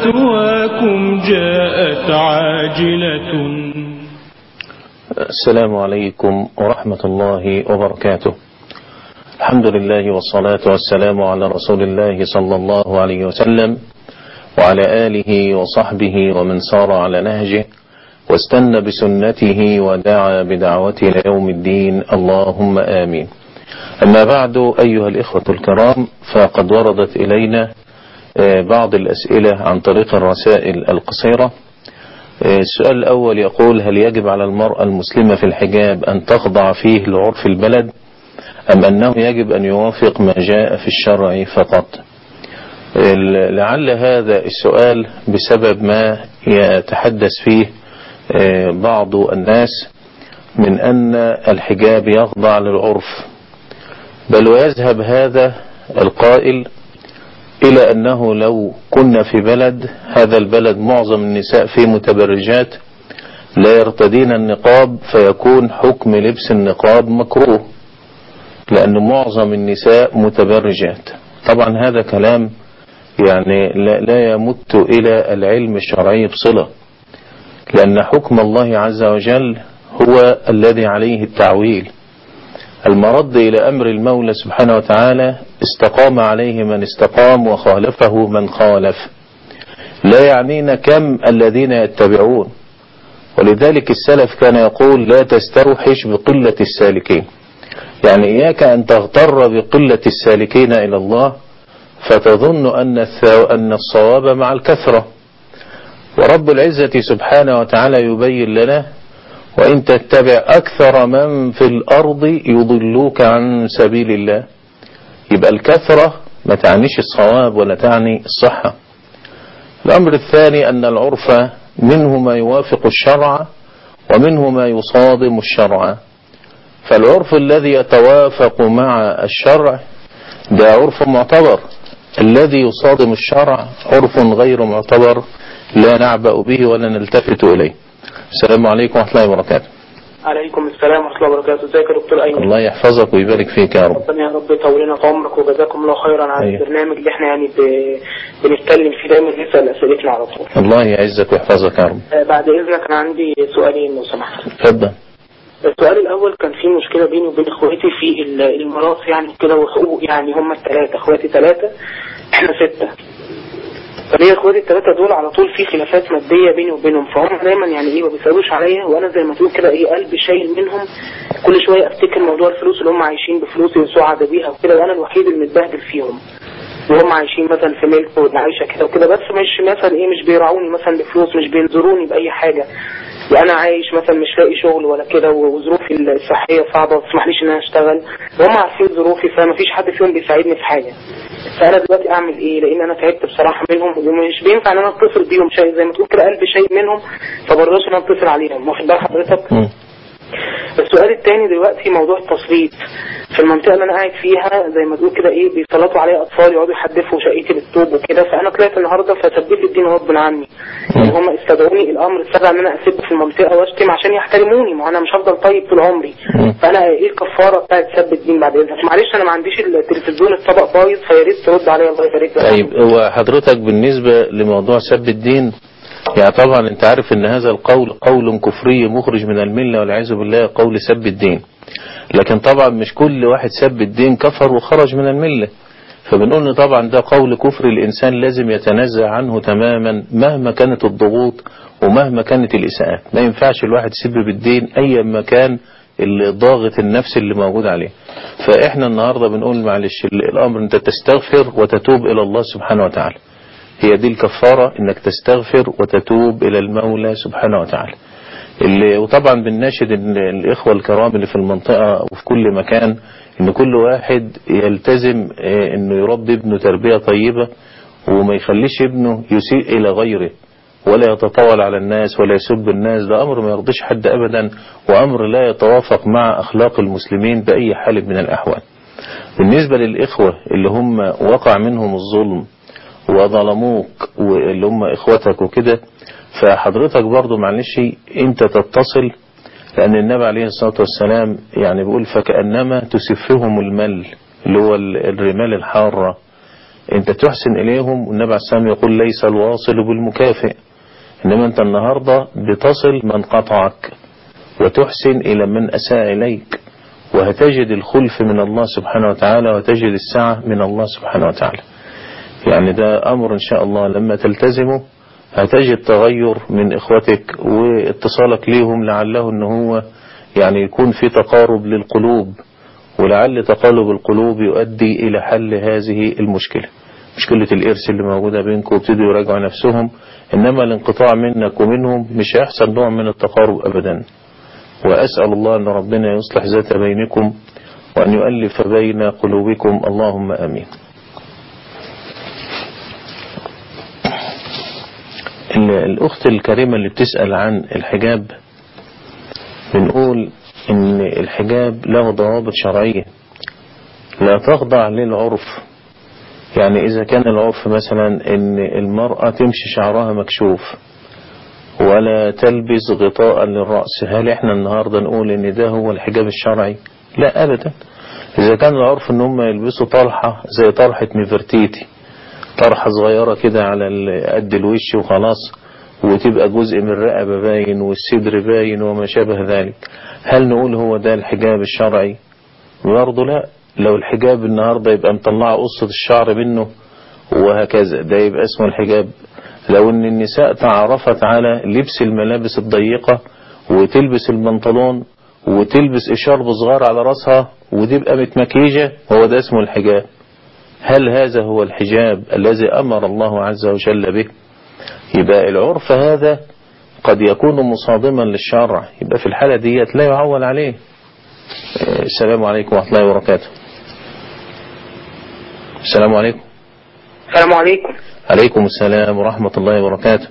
مثواكم جاءت عاجلة السلام عليكم ورحمة الله وبركاته الحمد لله والصلاة والسلام على رسول الله صلى الله عليه وسلم وعلى آله وصحبه ومن سار على نهجه واستنى بسنته ودعا بدعوته إلى يوم الدين اللهم آمين أما بعد أيها الإخوة الكرام فقد وردت إلينا بعض الأسئلة عن طريق الرسائل القصيرة السؤال الأول يقول هل يجب على المرأة المسلمة في الحجاب أن تخضع فيه لعرف البلد أم أنه يجب أن يوافق ما جاء في الشرع فقط لعل هذا السؤال بسبب ما يتحدث فيه بعض الناس من أن الحجاب يخضع للعرف بل ويذهب هذا القائل إلى أنه لو كنا في بلد هذا البلد معظم النساء فيه متبرجات لا يرتدين النقاب فيكون حكم لبس النقاب مكروه لأن معظم النساء متبرجات طبعا هذا كلام يعني لا, لا يمت إلى العلم الشرعي بصلة لأن حكم الله عز وجل هو الذي عليه التعويل المرد إلى أمر المولى سبحانه وتعالى استقام عليه من استقام وخالفه من خالف لا يعنينا كم الذين يتبعون ولذلك السلف كان يقول لا تستوحش بقلة السالكين يعني إياك أن تغتر بقلة السالكين إلى الله فتظن أن أن الصواب مع الكثرة ورب العزة سبحانه وتعالى يبين لنا وإن تتبع أكثر من في الأرض يضلوك عن سبيل الله يبقى الكثرة ما تعنيش الصواب ولا تعني الصحة الأمر الثاني أن العرف منه ما يوافق الشرع ومنه ما يصادم الشرع فالعرف الذي يتوافق مع الشرع ده عرف معتبر الذي يصادم الشرع عرف غير معتبر لا نعبأ به ولا نلتفت إليه السلام عليكم ورحمة الله وبركاته عليكم السلام ورحمة الله وبركاته ازيك يا دكتور أيمن الله يحفظك ويبارك فيك يا رب ربنا يا رب يطول لنا في عمرك وجزاكم الله خيرا على أيوة. البرنامج اللي احنا يعني ب... بنتكلم فيه دايما نسأل أسئلتنا على طول الله يعزك ويحفظك يا رب آه، بعد إذنك أنا عندي سؤالين لو سمحت اتفضل السؤال الأول كان في مشكلة بيني وبين إخواتي في ال- الميراث يعني كده وحقوق يعني هم الثلاثة إخواتي ثلاثة إحنا ستة فليا إخواتي الثلاثة دول على طول في خلافات مادية بيني وبينهم فهم دايما يعني إيه ما بيسألوش عليا وأنا زي ما تقول كده إيه قلبي شايل منهم كل شوية أفتكر موضوع الفلوس اللي هم عايشين بفلوس سعداء بيها وكده وأنا الوحيد اللي متبهدل فيهم وهم عايشين مثلا في ملك وعايشة كده وكده بس مش مثلا ايه مش بيراعوني مثلا بفلوس مش بينظروني بأي حاجة وانا عايش مثلا مش لاقي شغل ولا كده وظروفي الصحية صعبة ما تسمحليش ان انا اشتغل وهم عارفين ظروفي فما فيش حد فيهم بيساعدني في حاجة فانا دلوقتي اعمل ايه لان انا تعبت بصراحة منهم ومش بينفع ان انا اتصل بيهم شيء زي ما تقول كده قلبي شيء منهم فبرضاش ان انا اتصل عليهم واخد بال حضرتك مم. السؤال الثاني دلوقتي موضوع التصويت في المنطقة اللي أنا قاعد فيها زي ما تقول كده إيه بيسلطوا عليا أطفال يقعدوا يحدفوا شقتي بالطوب وكده فأنا طلعت النهاردة فسبيت الدين غصب عني يعني هم استدعوني الأمر استدعى إن أنا أسب في المنطقة وأشتم عشان يحترموني ما أنا مش هفضل طيب طول عمري مم. فأنا إيه الكفارة بتاعت سب الدين بعد إذنك معلش أنا ما عنديش التلفزيون الطبق بايظ فيا ريت ترد عليا الله يبارك لك طيب هو حضرتك بالنسبة لموضوع سب الدين يعني طبعا انت عارف ان هذا القول قول كفري مخرج من الملة والعياذ بالله قول سب الدين لكن طبعا مش كل واحد سب الدين كفر وخرج من الملة فبنقول ان طبعا ده قول كفر الانسان لازم يتنزع عنه تماما مهما كانت الضغوط ومهما كانت الاساءات ما ينفعش الواحد يسب بالدين اي مكان اللي ضاغط النفس اللي موجود عليه فاحنا النهاردة بنقول معلش الامر انت تستغفر وتتوب الى الله سبحانه وتعالى هي دي الكفارة انك تستغفر وتتوب الى المولى سبحانه وتعالى اللي وطبعا بنناشد إن الاخوة الكرام اللي في المنطقة وفي كل مكان ان كل واحد يلتزم آه، انه يربي ابنه تربية طيبة وما يخليش ابنه يسيء الى غيره ولا يتطاول على الناس ولا يسب الناس ده امر ما يرضيش حد ابدا وامر لا يتوافق مع اخلاق المسلمين باي حال من الاحوال بالنسبة للاخوة اللي هم وقع منهم الظلم وظلموك واللي هم اخوتك وكده فحضرتك برضو معلش انت تتصل لان النبي عليه الصلاة والسلام يعني بيقول فكأنما تسفهم المل اللي هو ال- الرمال الحارة انت تحسن اليهم والنبي عليه السلام يقول ليس الواصل بالمكافئ انما انت النهاردة بتصل من قطعك وتحسن الى من اساء اليك وهتجد الخلف من الله سبحانه وتعالى وتجد السعة من الله سبحانه وتعالى يعني ده امر ان شاء الله لما تلتزمه هتجد تغير من اخوتك واتصالك ليهم لعله ان هو يعني يكون في تقارب للقلوب ولعل تقارب القلوب يؤدي الى حل هذه المشكلة مشكلة الارث اللي موجودة بينكم وابتدوا يراجعوا نفسهم انما الانقطاع منك ومنهم مش هيحصل نوع من التقارب ابدا واسأل الله ان ربنا يصلح ذات بينكم وان يؤلف بين قلوبكم اللهم امين الأخت الكريمة اللي بتسأل عن الحجاب بنقول إن الحجاب له ضوابط شرعية لا تخضع للعرف يعني إذا كان العرف مثلا إن المرأة تمشي شعرها مكشوف ولا تلبس غطاء للرأس هل إحنا النهاردة نقول إن ده هو الحجاب الشرعي لا أبدا إذا كان العرف إن هم يلبسوا طرحة زي طرحة نفرتيتي طرحة صغيرة كده على قد الوش وخلاص وتبقى جزء من الرقبة باين والصدر باين وما شابه ذلك هل نقول هو ده الحجاب الشرعي برضه لا لو الحجاب النهاردة يبقى مطلعة قصة الشعر منه وهكذا ده يبقى اسمه الحجاب لو ان النساء تعرفت على لبس الملابس الضيقة وتلبس البنطلون وتلبس اشارب صغار على راسها وتبقى متمكيجة هو ده اسمه الحجاب هل هذا هو الحجاب الذي أمر الله عز وجل به يبقى العرف هذا قد يكون مصادما للشرع يبقى في الحالة ديت لا يعول عليه السلام عليكم ورحمة الله وبركاته السلام عليكم السلام عليكم عليكم السلام ورحمة الله وبركاته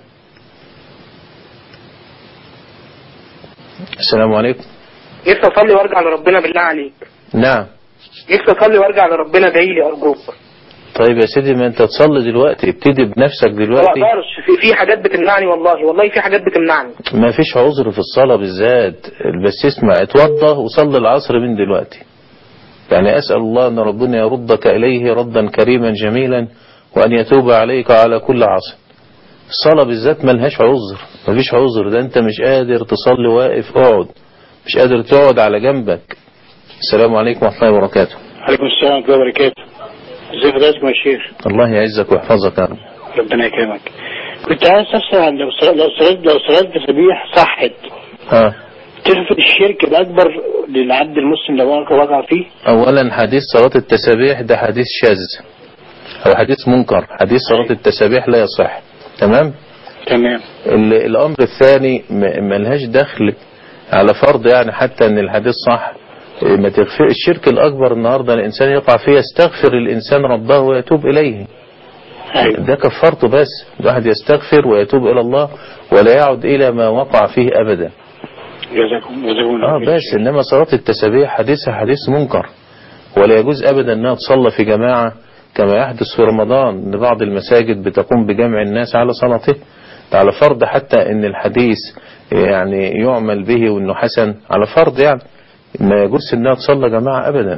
السلام عليكم نفسي اصلي وارجع لربنا بالله عليك نعم نفسي اصلي وارجع لربنا دايلي ارجوك طيب يا سيدي ما انت تصلي دلوقتي ابتدي بنفسك ما دلوقتي بقدرش في, في حاجات بتمنعني والله والله في حاجات بتمنعني ما فيش عذر في الصلاة بالذات بس اسمع اتوضى وصلي العصر من دلوقتي يعني أسأل الله أن ربنا يردك إليه ردا كريما جميلا وأن يتوب عليك على كل عصر الصلاة بالذات ملهاش عذر مفيش عذر ده انت مش قادر تصلي واقف اقعد مش قادر تقعد على جنبك السلام عليكم ورحمة الله وبركاته عليكم السلام ورحمة الله وبركاته ازيك حضرتك يا شيخ الله يعزك ويحفظك يا رب ربنا يكرمك كنت عايز اسال لو صلاه لو صلاه لو صلاه تسبيح صحت ها تغفر الشرك الاكبر للعبد المسلم لو وقع فيه اولا حديث صلاة التسابيح ده حديث شاذ او حديث منكر حديث صلاة التسابيح لا يصح تمام تمام ال- الامر الثاني م- ملهاش دخل على فرض يعني حتى ان الحديث صح ما تغفر الشرك الاكبر النهاردة الانسان يقع فيه يستغفر الانسان ربه ويتوب اليه ايوه ده كفرته بس الواحد يستغفر ويتوب الى الله ولا يعود الى ما وقع فيه ابدا جزاكم جزاكم الله اه خير. بس انما صلاة التسابيح حديثها حديث منكر ولا يجوز ابدا انها تصلى في جماعة كما يحدث في رمضان ان بعض المساجد بتقوم بجمع الناس على صلاته ده على فرض حتى ان الحديث يعني يعمل به وانه حسن على فرض يعني ما يجوز انها تصلى جماعة ابدا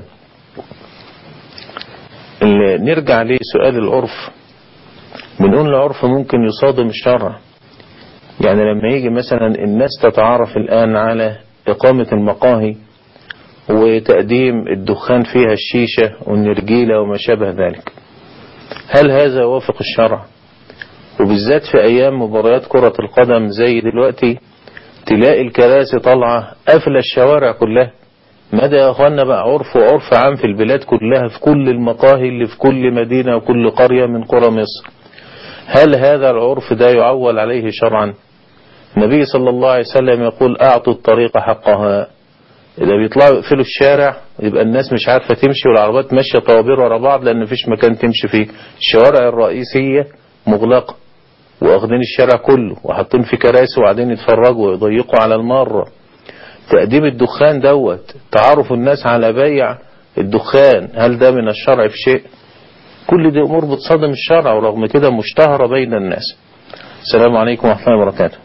اللي نرجع لسؤال العرف بنقول العرف ممكن يصادم الشرع يعني لما يجي مثلا الناس تتعارف الآن على إقامة المقاهي وتقديم الدخان فيها الشيشة والنرجيلة وما شابه ذلك هل هذا يوافق الشرع وبالذات في أيام مباريات كرة القدم زي دلوقتي تلاقي الكراسي طالعة قافلة الشوارع كلها مدى يا أخوانا بقى عرف وعرف عام في البلاد كلها في كل المقاهي اللي في كل مدينة وكل قرية من قرى مصر هل هذا العرف ده يعول عليه شرعا النبي صلى الله عليه وسلم يقول أعطوا الطريق حقها إذا بيطلعوا يقفلوا الشارع يبقى الناس مش عارفة تمشي والعربات ماشية طوابير ورا بعض لأن مفيش مكان تمشي فيه الشوارع الرئيسية مغلقة واخدين الشارع كله وحاطين فيه كراسي وقاعدين يتفرجوا ويضيقوا على المارة تقديم الدخان دوت تعرف الناس على بيع الدخان هل ده من الشرع في شيء كل دي أمور بتصادم الشرع ورغم كده مشتهرة بين الناس السلام عليكم ورحمة الله وبركاته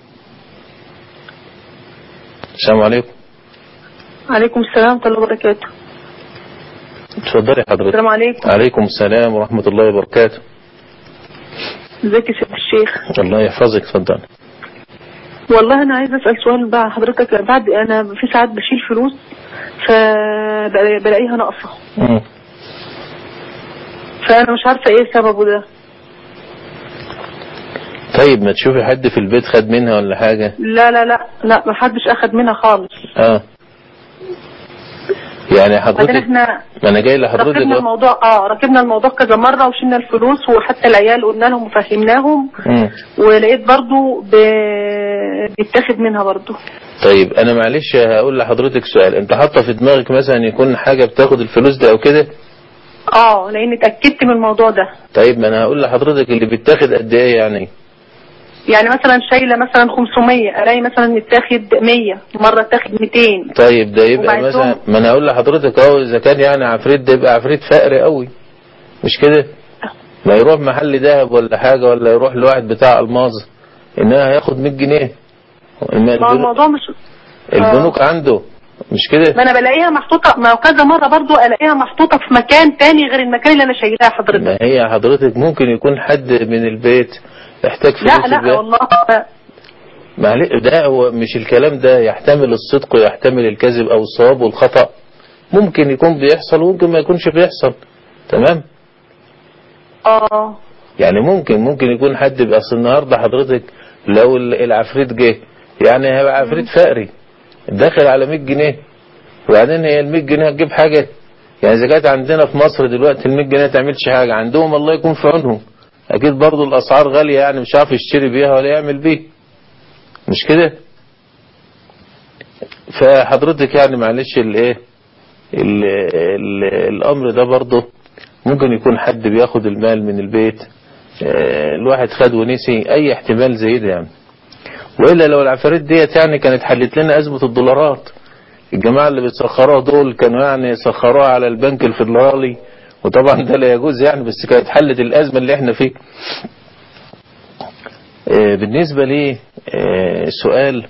السلام عليكم عليكم السلام ورحمة الله وبركاته اتفضلي حضرتك السلام عليكم عليكم السلام ورحمة الله وبركاته ازيك يا شيخ الشيخ الله يحفظك اتفضل والله انا عايزه اسال سؤال بقى حضرتك بعد انا في ساعات بشيل فلوس فبلاقيها ناقصه مم. فانا مش عارفه ايه سببه ده طيب ما تشوفي حد في البيت خد منها ولا حاجة لا لا لا لا ما حدش اخد منها خالص اه يعني بعدين حضرتك احنا ما انا جاي لحضرتك ركبنا اهو الموضوع اه ركبنا الموضوع كذا مره وشلنا الفلوس وحتى العيال قلنا لهم وفهمناهم مم. ولقيت برضو ب... بيتاخد منها برضو طيب انا معلش هقول لحضرتك سؤال انت حاطه في دماغك مثلا يكون حاجة بتاخد الفلوس ده او كده اه لان اتاكدت من الموضوع ده طيب ما انا هقول لحضرتك اللي بيتاخد قد ايه يعني يعني مثلا شايله مثلا 500 الاقي مثلا متاخد 100 مره اتاخد 200 طيب ده يبقى وبعدهم- مثلا ما انا هقول لحضرتك اهو اذا كان يعني عفريت ده يبقى عفريت فقر قوي مش كده ما يروح محل ذهب ولا حاجة ولا يروح لواحد بتاع الماظ انها هياخد 100 جنيه إن ما هو البنوك, الموضوع مش البنوك عنده مش كده ما انا بلاقيها محطوطه ما هو كذا مره برضو الاقيها محطوطه في مكان تاني غير المكان اللي انا شايلاه حضرتك ما هي حضرتك ممكن يكون حد من البيت يحتاج فلوس لا لا البيت. والله معلش ده هو مش الكلام ده يحتمل الصدق ويحتمل الكذب او الصواب والخطأ ممكن يكون بيحصل وممكن ما يكونش بيحصل تمام اه يعني ممكن ممكن يكون حد بقى اصل النهارده حضرتك لو ال- العفريت جه يعني هيبقى عفريت فقري داخل على 100 جنيه وبعدين هي ال 100 جنيه هتجيب حاجه يعني اذا كانت عندنا في مصر دلوقتي ال 100 جنيه ما تعملش حاجه عندهم الله يكون في عونهم اكيد برضو الاسعار غاليه يعني مش عارف يشتري بيها ولا يعمل بيه مش كده فحضرتك يعني معلش الايه ال- ال- الامر ده برضه ممكن يكون حد بياخد المال من البيت آه، الواحد خد ونسي اي احتمال زي ده يعني والا لو العفاريت ديت يعني كانت حلت لنا ازمه الدولارات الجماعه اللي بيتسخروها دول كانوا يعني سخروها على البنك الفيدرالي وطبعا ده لا يجوز يعني بس كانت حلت الازمه اللي احنا فيه آه، بالنسبه لي آه، سؤال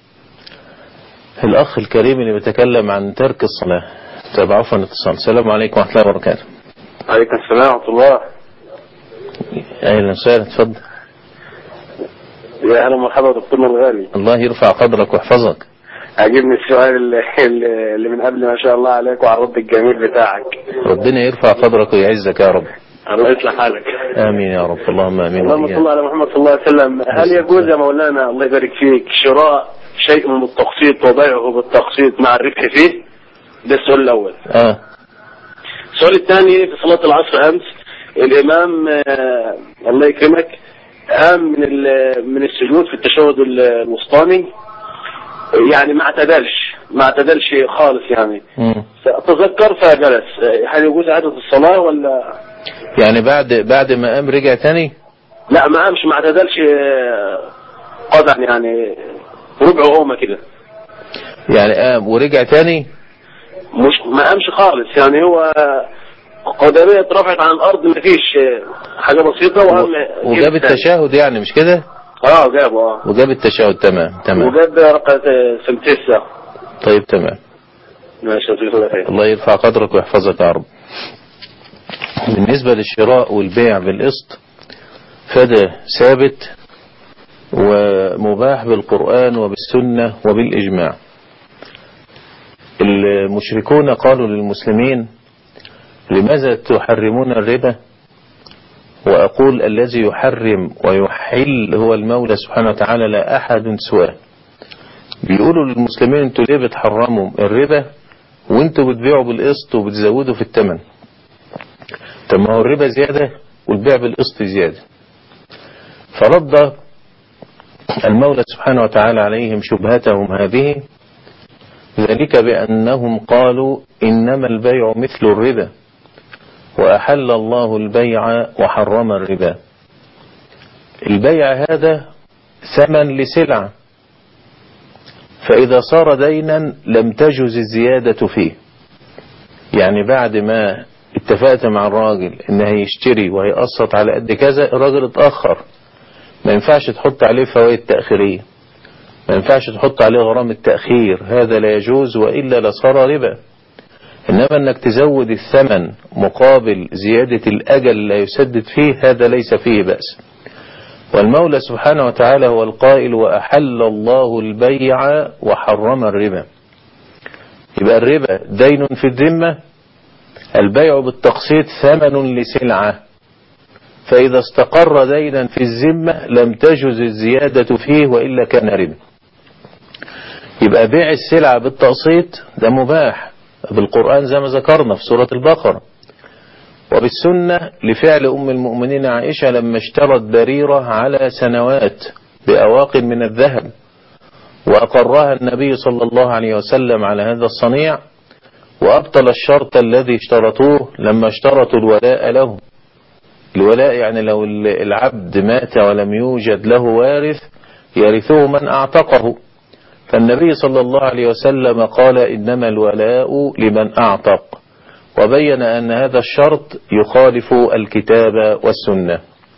الأخ الكريم اللي بيتكلم عن ترك الصلاة طب عفوا الاتصال السلام عليكم ورحمة الله وبركاته عليكم السلام ورحمة الله أهلا وسهلا اتفضل يا أهلا ومرحبا دكتورنا الغالي الله يرفع قدرك ويحفظك عجبني السؤال اللي, اللي من قبل ما شاء الله عليك وعلى الرد الجميل بتاعك ربنا يرفع قدرك ويعزك يا رب الله يصلح حالك آمين يا رب اللهم آمين اللهم صل وإياك. على محمد صلى الله عليه وسلم هل يجوز يا مولانا الله يبارك فيك شراء شيء بالتقسيط وبيعه بالتقسيط مع الربح فيه ده السؤال الأول آه السؤال الثاني في صلاة العصر أمس الإمام آه الله يكرمك قام من ال- من السجود في التشهد ال- الوسطاني يعني ما اعتدلش ما اعتدلش خالص يعني مم. تذكر فجلس هل يجوز إعادة الصلاة ولا يعني بعد بعد ما قام رجع تاني لا ما قامش ما اعتدلش آه، قطع يعني ربع قومة كده يعني قام ورجع تاني مش ما قامش خالص يعني هو قدمية اترفعت عن الأرض ما فيش آه، حاجة بسيطة وقام وجاب جيب الثاني. التشهد يعني مش كده اه جابه اه وجاب التشهد تمام تمام وجاب رقم سمتسة طيب تمام ماشي جزاك الله خير الله يرفع قدرك ويحفظك يا رب بالنسبة للشراء والبيع بالقسط فده ثابت ومباح بالقرآن وبالسنة وبالإجماع المشركون قالوا للمسلمين لماذا تحرمون الربا وأقول الذي يحرم ويحل هو المولى سبحانه وتعالى لا أحد سواه بيقولوا للمسلمين انتوا ليه بتحرموا الربا وانتوا بتبيعوا بالقسط وبتزودوا في الثمن طب ما هو الربا زيادة والبيع بالقسط زيادة فرد المولى سبحانه وتعالى عليهم شبهتهم هذه ذلك بأنهم قالوا إنما البيع مثل الربا وأحل الله البيع وحرم الربا البيع هذا ثمن لسلعة فإذا صار دينا لم تجز الزيادة فيه يعني بعد ما اتفقت مع الراجل ان هيشتري وهيقسط على قد كذا الراجل اتأخر ما ينفعش تحط عليه فوائد تأخيرية ما ينفعش تحط عليه غرام التأخير هذا لا يجوز وإلا لصار ربا إنما أنك تزود الثمن مقابل زيادة الأجل لا يسدد فيه هذا ليس فيه بأس والمولى سبحانه وتعالى هو القائل وأحل الله البيع وحرم الربا يبقى الربا دين في الذمة البيع بالتقسيط ثمن لسلعة فإذا استقر دينا في الذمة لم تجز الزيادة فيه وإلا كان ربا يبقى بيع السلعة بالتقسيط ده مباح بالقرآن زي ما ذكرنا في سورة البقرة وبالسنة لفعل أم المؤمنين عائشة لما اشترت بريرة على سنوات بأواق من الذهب وأقرها النبي صلى الله عليه وسلم على هذا الصنيع وأبطل الشرط الذي اشترطوه لما اشترطوا الولاء له الولاء يعني لو العبد مات ولم يوجد له وارث يرثه من أعتقه فالنبي صلى الله عليه وسلم قال إنما الولاء لمن أعتق وبين أن هذا الشرط يخالف الكتاب والسنة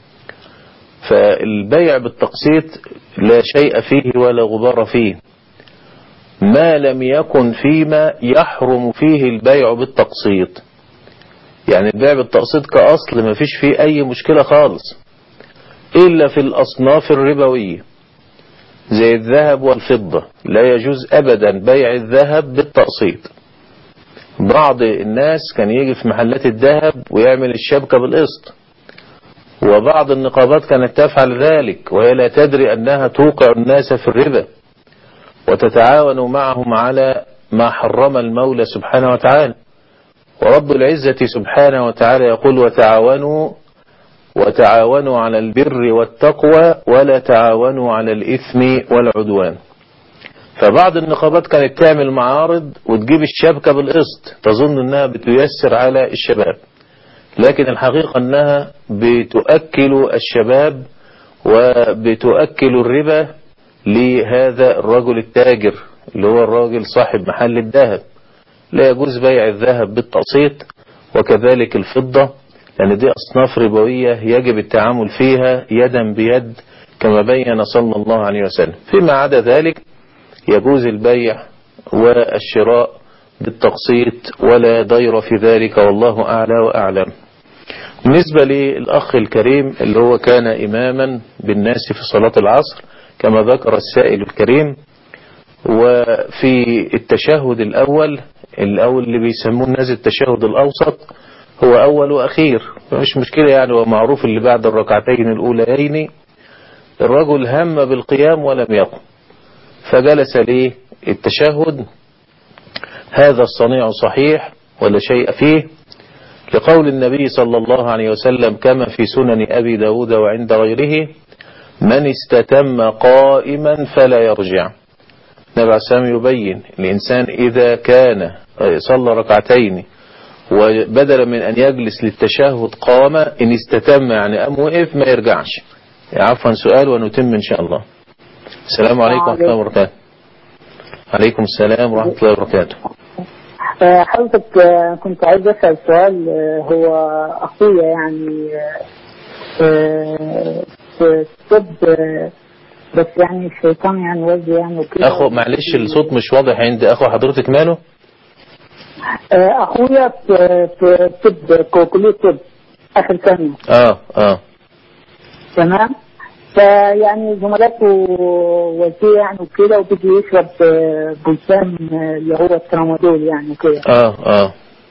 فالبيع بالتقسيط لا شيء فيه ولا غبار فيه ما لم يكن فيما يحرم فيه البيع بالتقسيط يعني البيع بالتقسيط كأصل ما فيش فيه أي مشكلة خالص إلا في الأصناف الربوية زي الذهب والفضة لا يجوز أبدا بيع الذهب بالتقسيط بعض الناس كان يجي في محلات الذهب ويعمل الشبكة بالقسط وبعض النقابات كانت تفعل ذلك وهي لا تدري أنها توقع الناس في الربا وتتعاون معهم على ما حرم المولى سبحانه وتعالى ورب العزة سبحانه وتعالى يقول وتعاونوا وتعاونوا على البر والتقوى ولا تعاونوا على الإثم والعدوان فبعض النقابات كانت تعمل معارض وتجيب الشبكة بالقسط تظن انها بتيسر على الشباب لكن الحقيقة انها بتؤكل الشباب وبتؤكل الربا لهذا الرجل التاجر اللي هو الراجل صاحب محل الذهب لا يجوز بيع الذهب بالتقسيط وكذلك الفضة لأن دي أصناف ربوية يجب التعامل فيها يدا بيد كما بين صلى الله عليه وسلم فيما عدا ذلك يجوز البيع والشراء بالتقسيط ولا ضير في ذلك والله أعلى وأعلم بالنسبة للأخ الكريم اللي هو كان إماما بالناس في صلاة العصر كما ذكر السائل الكريم وفي التشهد الأول الأول اللي بيسموه الناس التشهد الأوسط هو أول وأخير مش مشكلة يعني ومعروف اللي بعد الركعتين الأوليين الرجل هم بالقيام ولم يقم فجلس ليه التشهد هذا الصنيع صحيح ولا شيء فيه لقول النبي صلى الله عليه وسلم كما في سنن أبي داود وعند غيره من استتم قائما فلا يرجع النبي عليه السلام يبين الإنسان إذا كان صلى ركعتين وبدلا من أن يجلس للتشهد قام إن استتم يعني أم وقف ما يرجعش عفوا سؤال ونتم إن شاء الله السلام عليكم ورحمة الله وبركاته عليكم السلام ورحمة الله وبركاته حضرتك كنت عايز أسأل سؤال هو أخويا يعني في الطب بس يعني الشيطان يعني وجه يعني وكده أخو معلش الصوت مش واضح عند أخو حضرتك ماله أخويا في في طب كلية طب آخر سنة اه اه تمام فيعني زملاته وزيه يعني وكده وبيجي يشرب بلسان اللي هو الترامادول يعني وكده اه اه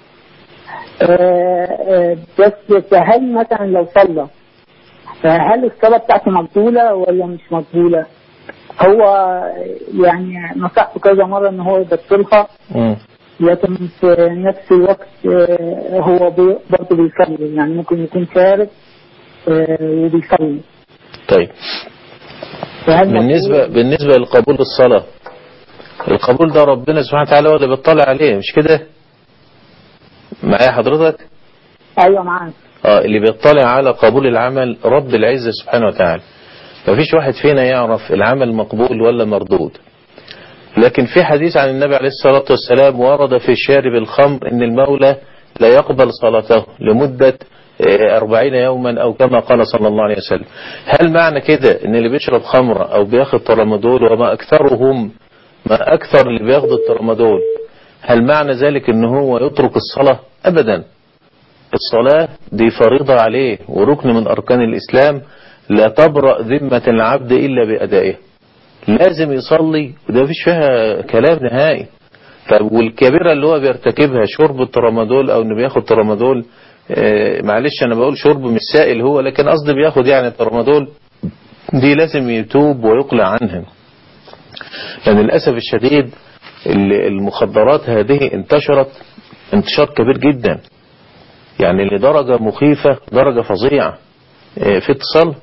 بس فهل مثلا لو صلى فهل الصلاة بتاعته مقبولة ولا مش مقبولة؟ هو يعني نصحته كذا مرة ان هو يبطلها مم. لكن في نفس الوقت هو بي برضه بيصلي يعني ممكن يكون شارب وبيصلي طيب فهل بالنسبة مقبول؟ بالنسبة لقبول الصلاة القبول ده ربنا سبحانه وتعالى هو اللي بيطلع عليه مش كده معايا حضرتك ايوه معاك اه اللي بيطلع على قبول العمل رب العزة سبحانه وتعالى مفيش واحد فينا يعرف العمل مقبول ولا مردود لكن في حديث عن النبي عليه الصلاة والسلام ورد في شارب الخمر ان المولى لا يقبل صلاته لمدة آه، أربعين يوما أو كما قال صلى الله عليه وسلم هل معنى كده ان اللي بيشرب خمرة أو بياخد ترامادول وما أكثرهم ما أكثر اللي بياخدوا الترامادول هل معنى ذلك ان هو يترك الصلاة ابدا الصلاة دي فريضة عليه وركن من اركان الاسلام لا تبرأ ذمة العبد الا بادائه لازم يصلي وده مفيش فيها كلام نهائي طب والكبيرة اللي هو بيرتكبها شرب الترامادول او انه بياخد ترامادول آه، معلش انا بقول شرب مش سائل هو لكن قصدي بياخد يعني ترامادول دي لازم يتوب ويقلع عنها لان للأسف الشديد ال- المخدرات هذه انتشرت انتشار كبير جدا يعني لدرجة مخيفة درجة فظيعة آه، في اتصال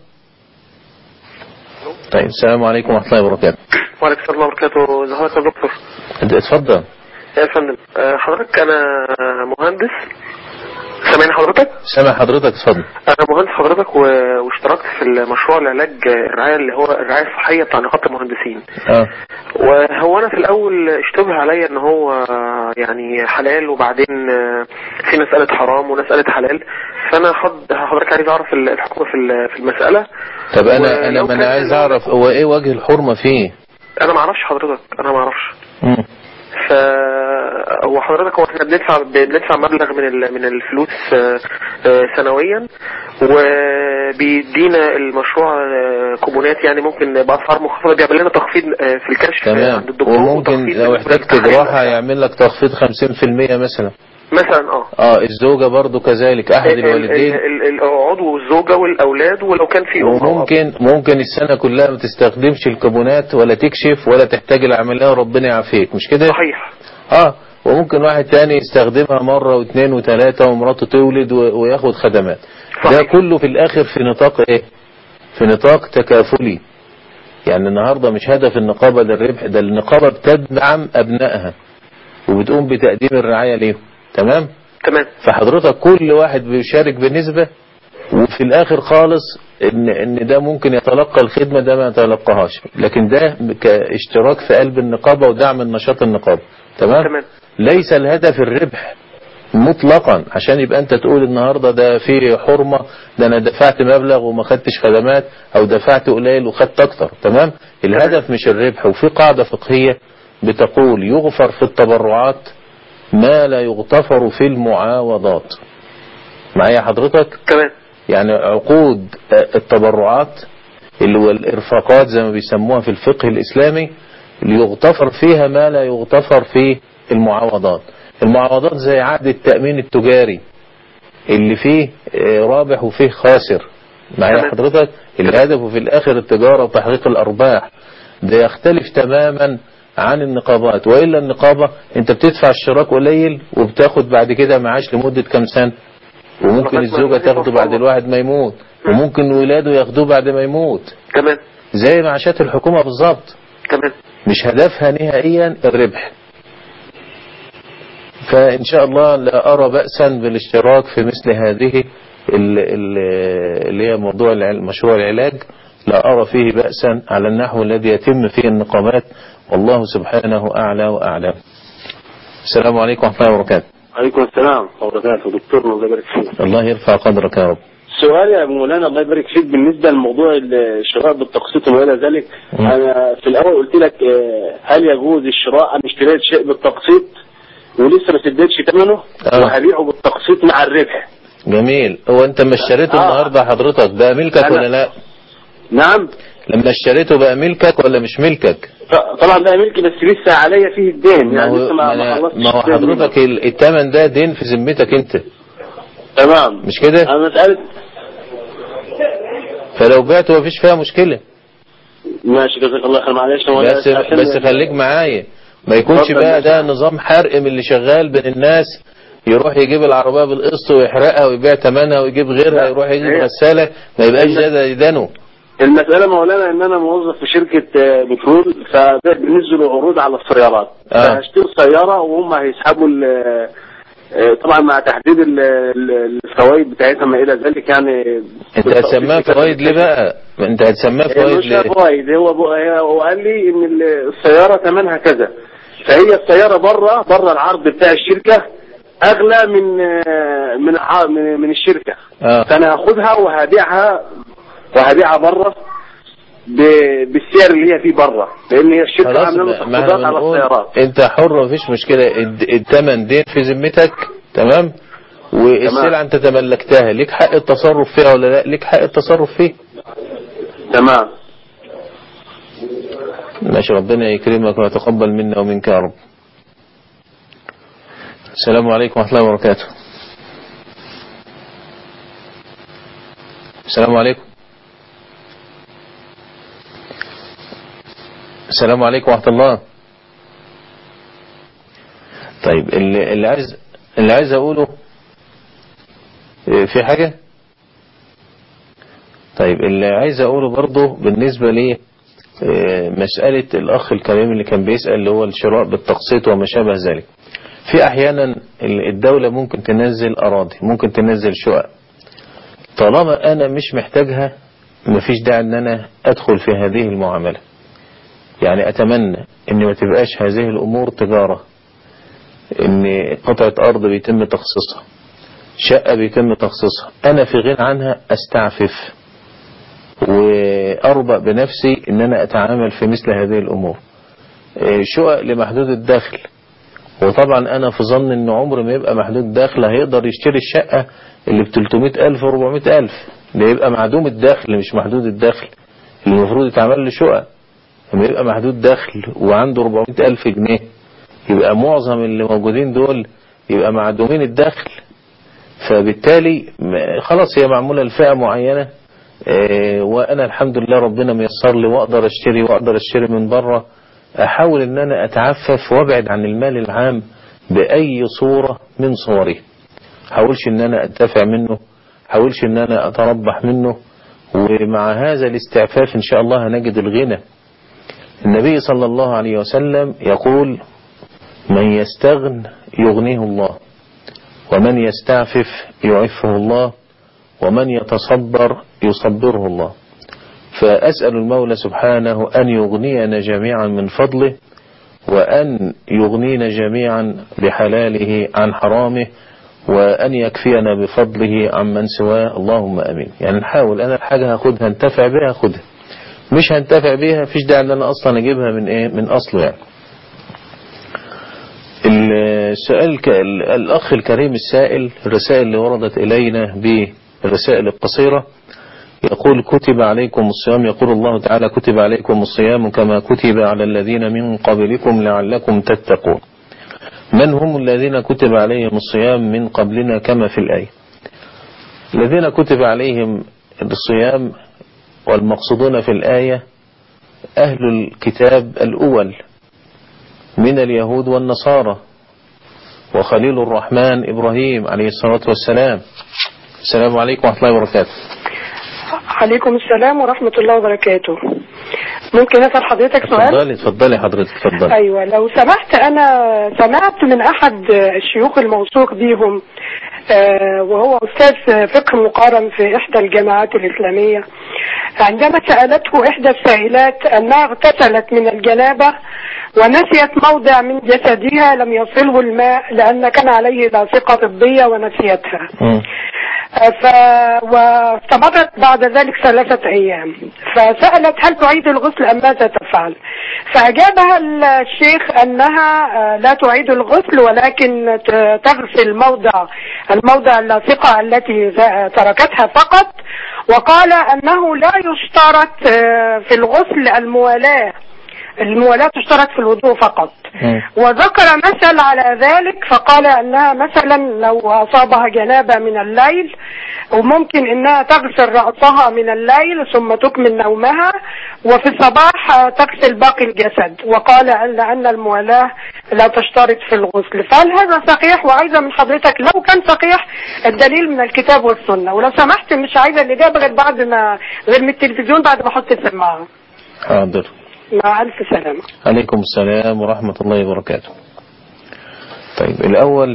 طيب السلام عليكم ورحمة الله وبركاته وعليكم السلام ورحمة الله وبركاته ازي حضرتك يا دكتور اتفضل يا فندم آه، حضرتك انا مهندس سامعني حضرتك سامع حضرتك اتفضل انا مهندس حضرتك و... واشتركت في المشروع العلاج الرعاية اللي هو الرعاية الصحية بتاع نقابة المهندسين اه وهو انا في الاول اشتبه عليا ان هو يعني حلال وبعدين آه، في ناس قالت حرام وناس قالت حلال فانا حض... حضرتك عايز اعرف ال- الحكم في ال- في المسألة طب انا انا ولو ما انا كان- عايز اعرف هو ايه وجه الحرمة فيه انا ما اعرفش حضرتك انا ما اعرفش مم. ف هو حضرتك هو احنا بندفع بندفع مبلغ من ال- من الفلوس آه، آه، سنويا وبيدينا المشروع آه، كوبونات يعني ممكن باسعار مخفضه بيعمل لنا تخفيض آه، في الكشف آه، تمام عند الدكتور وممكن وتخفيض لو بالنسبة احتجت للتحاليل. جراحة يعمل لك تخفيض 50% مثلا مثلا اه اه الزوجة برضو كذلك احد ال- ال- الوالدين ال- ال- العضو والزوجه والاولاد ولو كان في ام أو أب. وممكن ممكن السنة كلها ما تستخدمش الكابونات ولا تكشف ولا تحتاج العملية وربنا يعافيك مش كده صحيح اه وممكن واحد تاني يستخدمها مرة واثنين وثلاثة ومراته تولد و- وياخد خدمات ده صحيح. كله في الاخر في نطاق ايه في نطاق تكافلي يعني النهاردة مش هدف النقابة ده الربح ده النقابة بتدعم ابنائها وبتقوم بتقديم الرعاية ليهم تمام تمام فحضرتك كل واحد بيشارك بنسبة وفي الاخر خالص ان ان ده ممكن يتلقى الخدمة ده ما يتلقاهاش لكن ده كاشتراك في قلب النقابة ودعم النشاط النقابة تمام تمام ليس الهدف الربح مطلقا عشان يبقى انت تقول النهاردة ده في حرمة ده انا دفعت مبلغ وما خدتش خدمات او دفعت قليل وخدت اكتر تمام الهدف مش الربح وفي قاعدة فقهية بتقول يغفر في التبرعات ما لا يغتفر في المعاوضات معايا حضرتك تمام يعني عقود التبرعات اللي هو الإرفاقات زي ما بيسموها في الفقه الإسلامي اللي يغتفر فيها ما لا يغتفر في المعاوضات المعاوضات زي عقد التأمين التجاري اللي فيه آه، رابح وفيه خاسر معايا تمام. حضرتك الهدف في الآخر التجارة وتحقيق الأرباح ده يختلف تماما عن النقابات وإلا النقابة انت بتدفع اشتراك قليل وبتاخد بعد كده معاش لمدة كام سنة وممكن لغاية ما الزوجة الواحد تاخده بعد يوصل. الواحد ما يموت وممكن ولاده ياخدوه بعد ما يموت تمام زي معاشات الحكومة بالظبط تمام مش هدفها نهائيا الربح فإن شاء الله لا أرى بأسا بالاشتراك في مثل هذه ال- ال- اللي هي موضوع الع- مشروع العلاج لا أرى فيه بأسا على النحو الذي يتم فيه النقابات والله سبحانه أعلى وأعلم السلام عليكم ورحمة الله وبركاته عليكم السلام وبركاته دكتور الله يبارك فيك الله يرفع قدرك يا رب سؤالي يا ابو مولانا الله يبارك فيك بالنسبه لموضوع الشراء بالتقسيط وما الى ذلك مم. انا في الاول قلت لك آه، هل يجوز الشراء انا اشتريت شيء بالتقسيط ولسه ما سددتش ثمنه آه. وهبيعه بالتقسيط مع الربح جميل هو أنت ما اشتريته آه. النهاردة حضرتك ده ملكك أنا- ولا لا نعم لما اشتريته بقى ملكك ولا مش ملكك ط- طبعا ده ملكي بس لسه عليا فيه الدين ما يعني هو, لسه ما ما ما خلصتش ما هو الدين منه. حضرتك ال- التمن ده دين في ذمتك انت تمام مش كده انا مسألة فلو بعته مفيش فيها مشكلة ماشي جزاك الله خير معلش هو بس أنا عشان- بس خليك معايا ما يكونش اتفضل بقى ماشي. ده نظام حرق من اللي شغال بين الناس يروح يجيب العربية بالقسط ويحرقها ويبيع ثمنها ويجيب غيرها لا. يروح يجيب هي- غسالة ما يبقاش هي- ده ده يدانه المسألة مولانا ان انا موظف في شركة آه، بترول فبنزلوا عروض على السيارات آه. فهشتري سيارة وهم هيسحبوا ال- آه، طبعا مع تحديد ال- ال- الفوائد بتاعتها ما الى ذلك يعني انت هتسميها فوائد ليه بقى انت هتسميها هي فوائد مش ليه فوائد هو بو- هي- هو قال لي ان ال- السيارة ثمنها كذا فهي السيارة بره بره العرض بتاع الشركة اغلى من آه، من ع- من من الشركة اه فانا هاخدها وهبيعها وهبيعها بره ب- بالسعر اللي هي فيه بره لان هي الشركه خلاص عامله له ما ما احنا تخفيضات على بنقول السيارات انت حر مفيش مشكلة الد- التمن دين في ذمتك تمام والسلعة انت تملكتها ليك حق التصرف فيها ولا لا ليك حق التصرف فيه تمام ماشي ربنا يكرمك ويتقبل منا ومنك يا رب السلام عليكم ورحمة الله وبركاته السلام عليكم السلام عليكم ورحمة الله طيب اللي, اللي عايز اللي عايز اقوله إيه، في حاجة طيب اللي عايز اقوله برضه بالنسبة لي إيه، مسألة الأخ الكريم اللي كان بيسأل اللي هو الشراء بالتقسيط وما شابه ذلك في أحيانا الدولة ممكن تنزل أراضي ممكن تنزل شقق طالما أنا مش محتاجها مفيش داعي أن أنا أدخل في هذه المعاملة يعني أتمنى أن ما تبقاش هذه الأمور تجارة أن قطعة أرض بيتم تخصيصها شقة بيتم تخصيصها أنا في غنى عنها أستعفف وأربأ بنفسي أن أنا أتعامل في مثل هذه الأمور إيه، شقق لمحدود الدخل وطبعا أنا في ظن أن عمر ما يبقى محدود الدخل هيقدر يشتري الشقة اللي ب 300 ألف و 400 ألف ده يبقى معدوم الدخل مش محدود الدخل اللي المفروض يتعمل له شقق لما يبقى محدود دخل وعنده 400 ألف جنيه يبقى معظم اللي موجودين دول يبقى معدومين الدخل فبالتالي م- خلاص هي معمولة لفئة معينة آه، وانا الحمد لله ربنا ميسر لي واقدر اشتري واقدر اشتري من بره احاول ان انا اتعفف وابعد عن المال العام باي صورة من صوره حاولش ان انا اتدافع منه حاولش ان انا اتربح منه ومع هذا الاستعفاف ان شاء الله هنجد الغنى النبي صلى الله عليه وسلم يقول من يستغن يغنيه الله ومن يستعفف يعفه الله ومن يتصبر يصبره الله فأسأل المولى سبحانه أن يغنينا جميعا من فضله وأن يغنينا جميعا بحلاله عن حرامه وأن يكفينا بفضله عمن سواه اللهم أمين يعني نحاول أنا الحاجة هاخدها انتفع بها هاخدها مش هنتفع بيها فيش داعي ان انا اصلا اجيبها من ايه من اصله يعني السؤال ك... الاخ الكريم السائل الرسائل اللي وردت الينا بالرسائل القصيرة يقول كتب عليكم الصيام يقول الله تعالى كتب عليكم الصيام كما كتب على الذين من قبلكم لعلكم تتقون من هم الذين كتب عليهم الصيام من قبلنا كما في الآية الذين كتب عليهم الصيام والمقصودون في الآية أهل الكتاب الأول من اليهود والنصارى وخليل الرحمن إبراهيم عليه الصلاة والسلام السلام عليكم ورحمة الله وبركاته عليكم السلام ورحمة الله وبركاته ممكن أسأل حضرتك سؤال؟ اتفضلي اتفضلي حضرتك اتفضلي أيوة لو سمحت أنا سمعت من أحد الشيوخ الموثوق بيهم آه، وهو أستاذ فقه مقارن في إحدى الجامعات الإسلامية عندما سألته إحدى السائلات أنها اغتسلت من الجنابة ونسيت موضع من جسدها لم يصله الماء لأن كان عليه لاصقة طبية ونسيتها مم. ف... واستمرت بعد ذلك ثلاثة أيام فسألت هل تعيد الغسل أم ماذا تفعل فأجابها الشيخ أنها آه، لا تعيد الغسل ولكن ت- تغسل موضع الموضع اللاصقة التي ذا- تركتها فقط وقال أنه لا يشترط آه، في الغسل الموالاة الموالاة تشترط في الوضوء فقط مم. وذكر مثل على ذلك فقال انها مثلا لو اصابها جنابه من الليل وممكن انها تغسل راسها من الليل ثم تكمل نومها وفي الصباح آه، تغسل باقي الجسد وقال ان لان الموالاه لا تشترط في الغسل فهل هذا صحيح وعايزه من حضرتك لو كان صحيح الدليل من الكتاب والسنه ولو سمحت مش عايزه الاجابه غير بعد ما غير من التلفزيون بعد ما احط السماعه حاضر مع الف سلامه عليكم السلام ورحمة الله وبركاته طيب الأول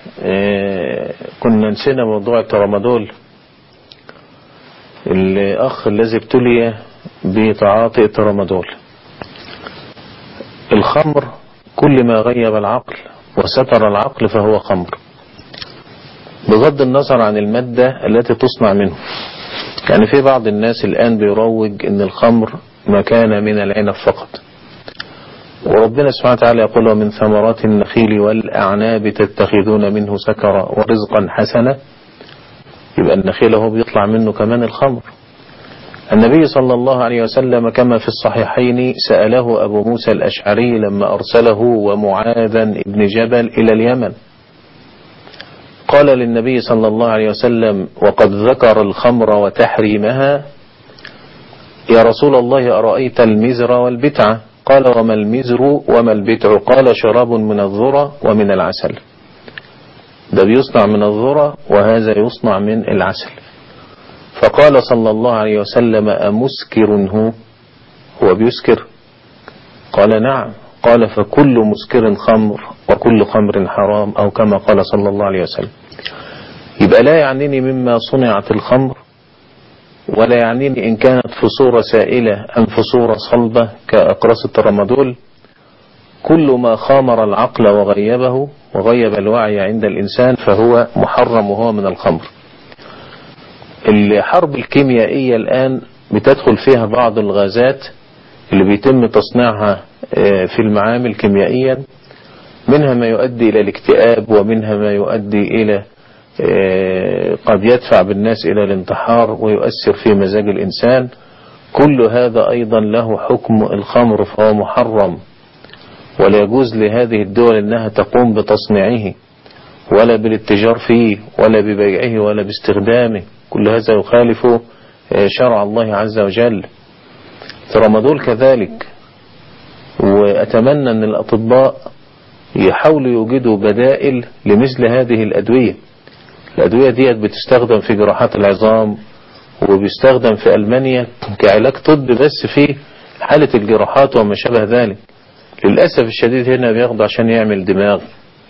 آه، كنا نسينا موضوع الترامادول الأخ الذي ابتلي بتعاطي الترامادول الخمر كل ما غيب العقل وستر العقل فهو خمر بغض النظر عن المادة التي تصنع منه يعني في بعض الناس الآن بيروج ان الخمر ما كان من العنب فقط وربنا سبحانه وتعالى يقول ومن ثمرات النخيل والأعناب تتخذون منه سكرا ورزقا حسنا يبقى النخيل هو بيطلع منه كمان الخمر النبي صلى الله عليه وسلم كما في الصحيحين سأله أبو موسى الأشعري لما أرسله ومعاذا ابن جبل إلى اليمن قال للنبي صلى الله عليه وسلم وقد ذكر الخمر وتحريمها يا رسول الله أرأيت المزر والبتعة قال وما المزر وما البتع قال شراب من الذرة ومن العسل ده بيصنع من الذرة وهذا يصنع من العسل فقال صلى الله عليه وسلم أمسكر هو هو بيسكر قال نعم قال فكل مسكر خمر وكل خمر حرام أو كما قال صلى الله عليه وسلم يبقى لا يعنيني مما صنعت الخمر ولا يعنيني إن كانت في صورة سائلة أم في صورة صلبة كأقراص الترامادول كل ما خامر العقل وغيبه وغيب الوعي عند الإنسان فهو محرم وهو من الخمر الحرب الكيميائية الآن بتدخل فيها بعض الغازات اللي بيتم تصنيعها في المعامل كيميائيا منها ما يؤدي إلى الاكتئاب ومنها ما يؤدي إلى قد يدفع بالناس إلى الانتحار ويؤثر في مزاج الإنسان كل هذا أيضا له حكم الخمر فهو محرم ولا يجوز لهذه الدول أنها تقوم بتصنيعه ولا بالاتجار فيه ولا ببيعه ولا باستخدامه كل هذا يخالف شرع الله عز وجل ترامادول كذلك وأتمنى أن الأطباء يحاولوا يوجدوا بدائل لمثل هذه الأدوية الأدوية ديت بتستخدم في جراحات العظام وبيستخدم في ألمانيا كعلاج طب بس في حالة الجراحات وما شابه ذلك للأسف الشديد هنا بياخده عشان يعمل دماغ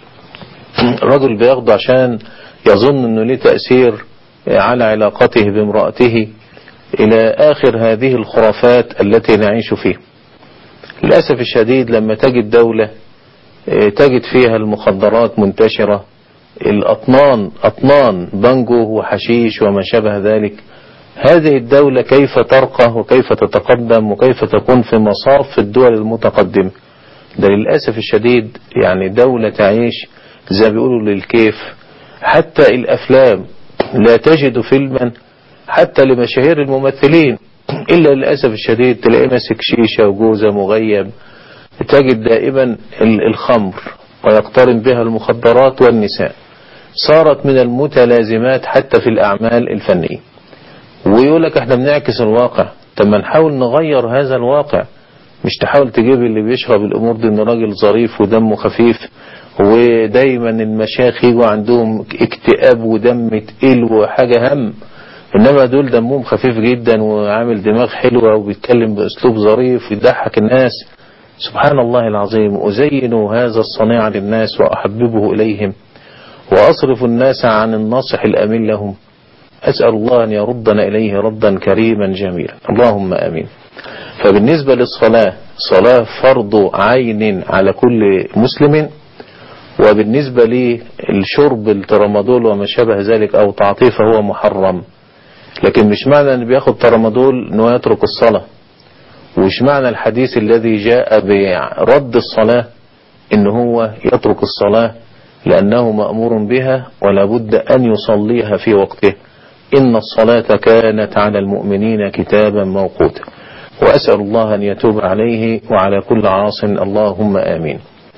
رجل بياخده عشان يظن أنه ليه تأثير على علاقته بامرأته إلى آخر هذه الخرافات التي نعيش فيها للأسف الشديد لما تجد دولة تجد فيها المخدرات منتشرة الأطنان أطنان بانجو وحشيش وما شابه ذلك هذه الدولة كيف ترقى وكيف تتقدم وكيف تكون في مصاف الدول المتقدمة ده للأسف الشديد يعني دولة تعيش زي ما بيقولوا للكيف حتى الأفلام لا تجد فيلما حتى لمشاهير الممثلين إلا للأسف الشديد تلاقي ماسك شيشة وجوزة مغيب تجد دائما الخمر ويقترن بها المخدرات والنساء صارت من المتلازمات حتى في الأعمال الفنية ويقول لك احنا بنعكس الواقع طب ما نحاول نغير هذا الواقع مش تحاول تجيب اللي بيشرب الأمور دي انه راجل ظريف ودمه خفيف ودايما المشايخ يجوا عندهم اكتئاب ودم تقيل وحاجة هم انما دول دمهم خفيف جدا وعامل دماغ حلوة وبيتكلم باسلوب ظريف ويضحك الناس سبحان الله العظيم أزين هذا الصنيع للناس وأحببه إليهم وأصرف الناس عن الناصح الأمين لهم أسأل الله أن يردنا إليه ردا كريما جميلا اللهم أمين فبالنسبة للصلاة صلاة فرض عين على كل مسلم وبالنسبة للشرب الترامادول وما شابه ذلك أو تعطيه فهو محرم لكن مش معنى أن بياخد ترامادول أنه يترك الصلاة وش معنى الحديث الذي جاء برد الصلاة ان هو يترك الصلاة لأنه مأمور بها ولا بد أن يصليها في وقته إن الصلاة كانت على المؤمنين كتابا موقوتا وأسأل الله أن يتوب عليه وعلى كل عاص اللهم آمين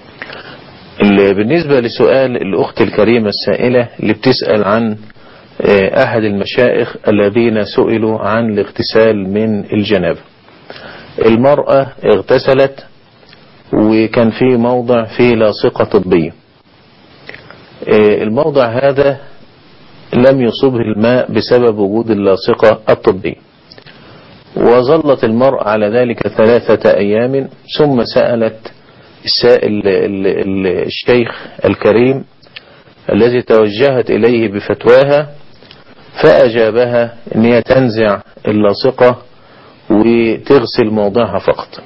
بالنسبة لسؤال الأخت الكريمة السائلة اللي بتسأل عن أحد المشائخ الذين سئلوا عن الاغتسال من الجنابه المرأة اغتسلت وكان في موضع فيه لاصقة طبية الموضع هذا لم يصبه الماء بسبب وجود اللاصقة الطبية وظلت المرأة على ذلك ثلاثة أيام ثم سألت السائل الشيخ الكريم الذي توجهت إليه بفتواها فأجابها أن هي تنزع اللاصقة وتغسل موضعها فقط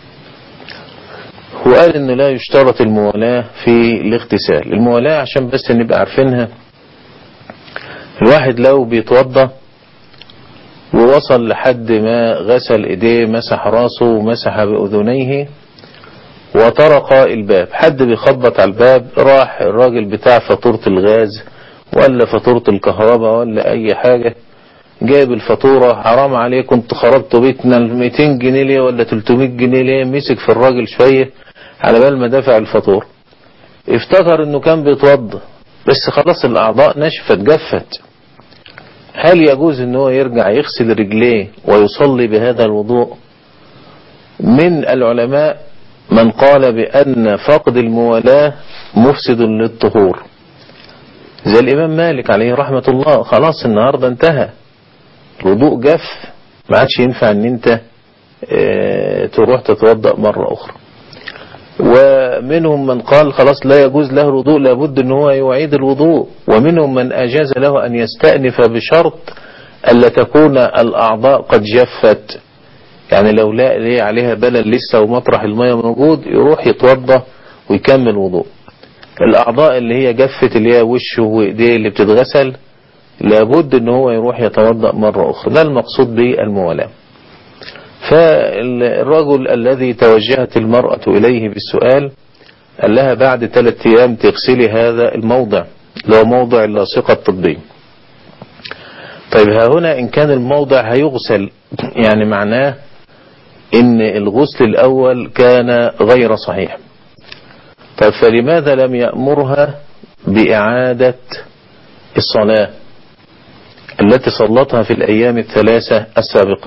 وقال انه لا يشترط الموالاة في الاغتسال الموالاة عشان بس نبقى عارفينها الواحد لو بيتوضى وصل لحد ما غسل ايديه مسح راسه ومسح باذنيه وطرق الباب حد بيخبط على الباب راح الراجل بتاع فاتورة الغاز ولا فاتورة الكهرباء ولا اي حاجة جايب الفاتورة حرام عليكم انتوا خربتوا بيتنا 200 جنيه ليه ولا 300 جنيه ليه مسك في الراجل شوية على بال ما دفع الفاتورة افتكر انه كان بيتوضى بس خلاص الاعضاء نشفت جفت هل يجوز ان هو يرجع يغسل رجليه ويصلي بهذا الوضوء من العلماء من قال بأن فقد الموالاة مفسد للطهور زي الإمام مالك عليه رحمة الله خلاص النهاردة انتهى الوضوء جف ما عادش ينفع ان انت اه تروح تتوضأ مرة أخرى ومنهم من قال خلاص لا يجوز له الوضوء لابد ان هو يعيد الوضوء ومنهم من أجاز له أن يستأنف بشرط ألا تكون الأعضاء قد جفت يعني لو لا ليه عليها بلل لسه ومطرح المية موجود يروح يتوضى ويكمل وضوء الأعضاء اللي هي جفت اللي هي وشه وإيديه اللي بتتغسل لابد ان هو يروح يتوضأ مرة أخرى ده المقصود بالموالاة فالرجل الذي توجهت المرأة إليه بالسؤال قال لها بعد ثلاثة أيام تغسلي هذا الموضع اللي هو موضع اللاصقة الطبية طيب ها هنا إن كان الموضع هيغسل يعني معناه إن الغسل الأول كان غير صحيح طيب فلماذا لم يأمرها بإعادة الصلاة التي صلتها في الأيام الثلاثة السابقة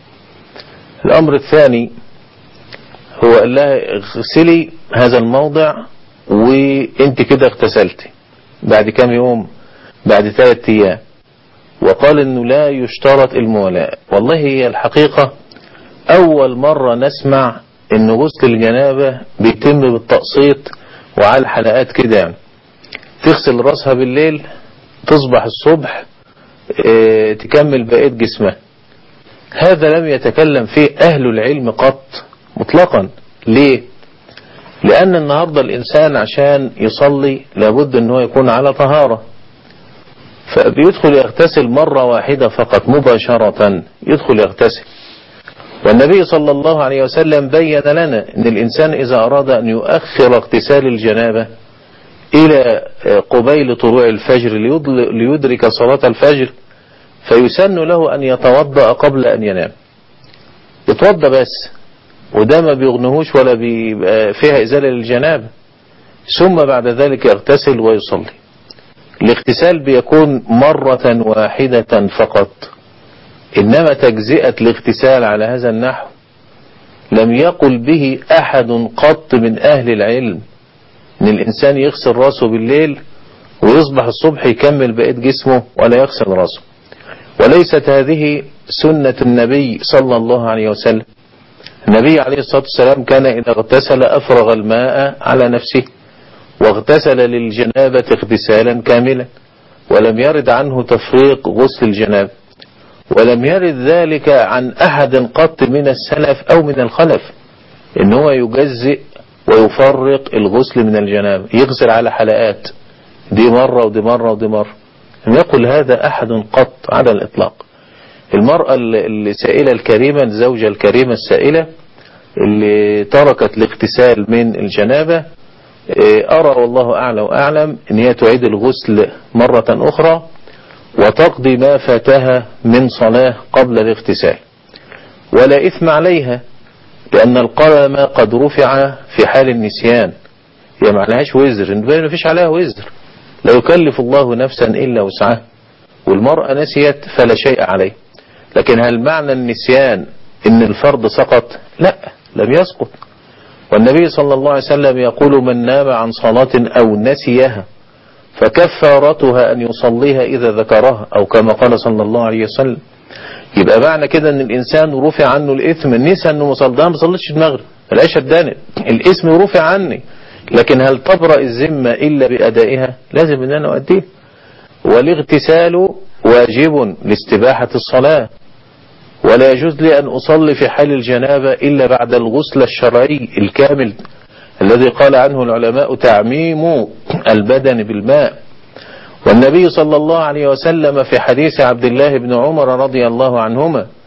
الأمر الثاني هو قال لها اغسلي هذا الموضع وانت كده اغتسلتي بعد كام يوم بعد ثلاثة ايام وقال انه لا يشترط المولاة والله هي الحقيقة اول مرة نسمع ان غسل الجنابة بيتم بالتقسيط وعلى الحلقات كده يعني تغسل راسها بالليل تصبح الصبح اه تكمل بقية جسمها هذا لم يتكلم فيه أهل العلم قط مطلقا ليه لأن النهاردة الإنسان عشان يصلي لابد أنه يكون على طهارة فبيدخل يغتسل مرة واحدة فقط مباشرة يدخل يغتسل والنبي صلى الله عليه وسلم بين لنا أن الإنسان إذا أراد أن يؤخر اغتسال الجنابة إلى قبيل طلوع الفجر ليدرك صلاة الفجر فيسن له أن يتوضأ قبل أن ينام يتوضأ بس وده ما بيغنهوش ولا بيبقى فيها إزالة للجنابة ثم بعد ذلك يغتسل ويصلي الاغتسال بيكون مرة واحدة فقط إنما تجزئة الاغتسال على هذا النحو لم يقل به أحد قط من أهل العلم إن الإنسان يغسل راسه بالليل ويصبح الصبح يكمل بقية جسمه ولا يغسل راسه وليست هذه سنة النبي صلى الله عليه وسلم النبي عليه الصلاة والسلام كان إذا اغتسل أفرغ الماء على نفسه واغتسل للجنابة اغتسالا كاملا ولم يرد عنه تفريق غسل الجنابة ولم يرد ذلك عن أحد قط من السلف أو من الخلف إن هو يجزئ ويفرق الغسل من الجنابة يغسل على حلقات دي مرة ودي مرة ودي مرة لم يقل هذا أحد قط على الإطلاق المرأة السائلة الكريمة الزوجة الكريمة السائلة اللي تركت الاغتسال من الجنابة أرى والله أعلى وأعلم أن هي تعيد الغسل مرة أخرى وتقضي ما فاتها من صلاة قبل الاغتسال ولا إثم عليها لأن القلم قد رفع في حال النسيان هي معناهاش وزر ما فيش عليها وزر لا يكلف الله نفسا إلا وسعها والمرأة نسيت فلا شيء عليه لكن هل معنى النسيان ان الفرض سقط لا لم يسقط والنبي صلى الله عليه وسلم يقول من نام عن صلاة او نسيها فكفارتها ان يصليها اذا ذكرها او كما قال صلى الله عليه وسلم يبقى معنى كده ان الانسان رفع عنه الاثم نسى انه مصلى ما صليتش المغرب العشاء اتدانت الاسم رفع عني لكن هل تبرأ الذمة إلا بأدائها لازم أن أنا أؤديه والاغتسال واجب لاستباحة الصلاة ولا يجوز لي أن أصلي في حال الجنابة إلا بعد الغسل الشرعي الكامل الذي قال عنه العلماء تعميم البدن بالماء والنبي صلى الله عليه وسلم في حديث عبد الله بن عمر رضي الله عنهما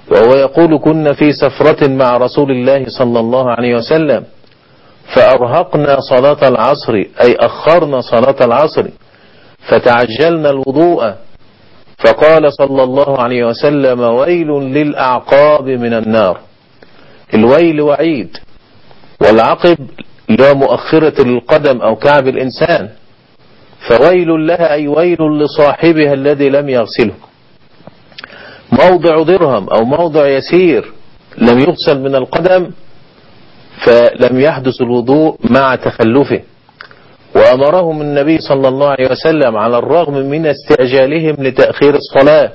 وهو يقول كنا في سفرة مع رسول الله صلى الله عليه وسلم فأرهقنا صلاة العصر أي أخرنا صلاة العصر فتعجلنا الوضوء فقال صلى الله عليه وسلم ويل للأعقاب من النار الويل وعيد والعقب لا مؤخرة القدم أو كعب الإنسان فويل لها أي ويل لصاحبها الذي لم يغسله موضع درهم أو موضع يسير لم يغسل من القدم فلم يحدث الوضوء مع تخلفه وأمرهم النبي صلى الله عليه وسلم على الرغم من استعجالهم لتأخير الصلاة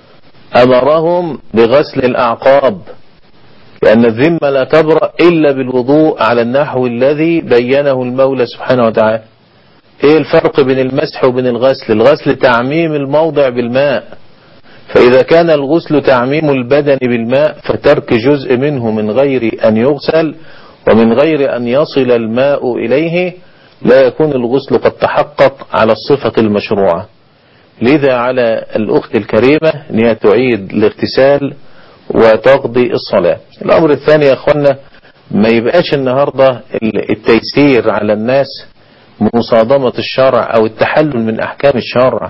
أمرهم بغسل الأعقاب لأن الذمة لا تبرأ إلا بالوضوء على النحو الذي بينه المولى سبحانه وتعالى ايه الفرق بين المسح وبين الغسل الغسل تعميم الموضع بالماء فإذا كان الغسل تعميم البدن بالماء فترك جزء منه من غير أن يغسل ومن غير أن يصل الماء إليه لا يكون الغسل قد تحقق على الصفة المشروعة لذا على الأخت الكريمة أن هي تعيد الاغتسال وتقضي الصلاة الأمر الثاني يا أخوانا ما يبقاش النهاردة التيسير على الناس مصادمة الشرع أو التحلل من أحكام الشرع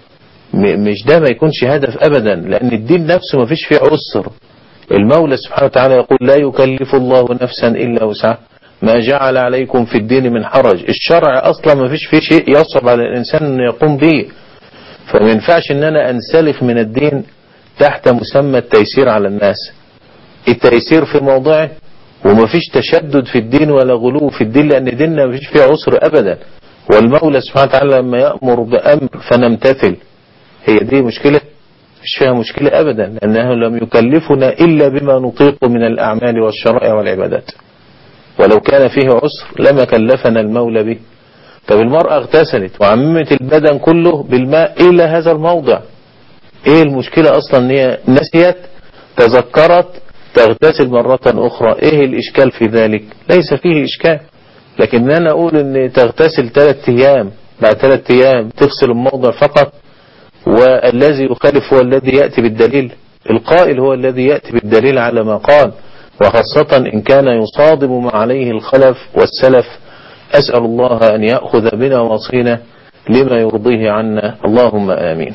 مش ده ما يكونش هدف أبدا لأن الدين نفسه ما فيش فيه عسر المولى سبحانه وتعالى يقول لا يكلف الله نفسا إلا وسعها ما جعل عليكم في الدين من حرج الشرع أصلا ما فيش فيه شيء يصعب على الإنسان أن يقوم به فما ينفعش أن أنا أنسلف من الدين تحت مسمى التيسير على الناس التيسير في موضعه وما فيش تشدد في الدين ولا غلو في الدين لأن ديننا ما فيش فيه عسر أبدا والمولى سبحانه وتعالى لما يأمر بأمر فنمتثل هي دي مشكلة مش فيها مشكلة أبدا لأنه لم يكلفنا إلا بما نطيق من الأعمال والشرائع والعبادات ولو كان فيه عسر لما كلفنا المولى به طب المرأة اغتسلت وعممت البدن كله بالماء إلى هذا الموضع ايه المشكلة اصلا ان هي نسيت تذكرت تغتسل مرة اخرى ايه الاشكال في ذلك ليس فيه اشكال لكن انا اقول ان تغتسل ثلاث ايام بعد ثلاث ايام تغسل الموضع فقط والذي يخالف هو الذي يأتي بالدليل القائل هو الذي يأتي بالدليل على ما قال وخاصة إن كان يصادم ما عليه الخلف والسلف أسأل الله أن يأخذ بنا وصينا لما يرضيه عنا اللهم آمين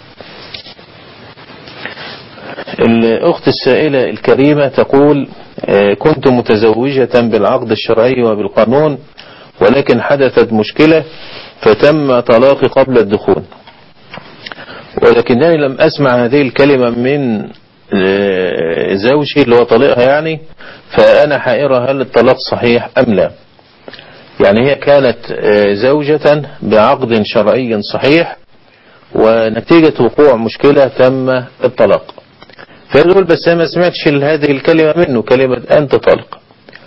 الأخت السائلة الكريمة تقول كنت متزوجة بالعقد الشرعي وبالقانون ولكن حدثت مشكلة فتم طلاقي قبل الدخول ولكنني لم أسمع هذه الكلمة من زوجي اللي هو طليقها يعني فأنا حائرة هل الطلاق صحيح أم لا يعني هي كانت زوجة بعقد شرعي صحيح ونتيجة وقوع مشكلة تم الطلاق فيقول بس أنا ما سمعتش هذه الكلمة منه كلمة أنت طلق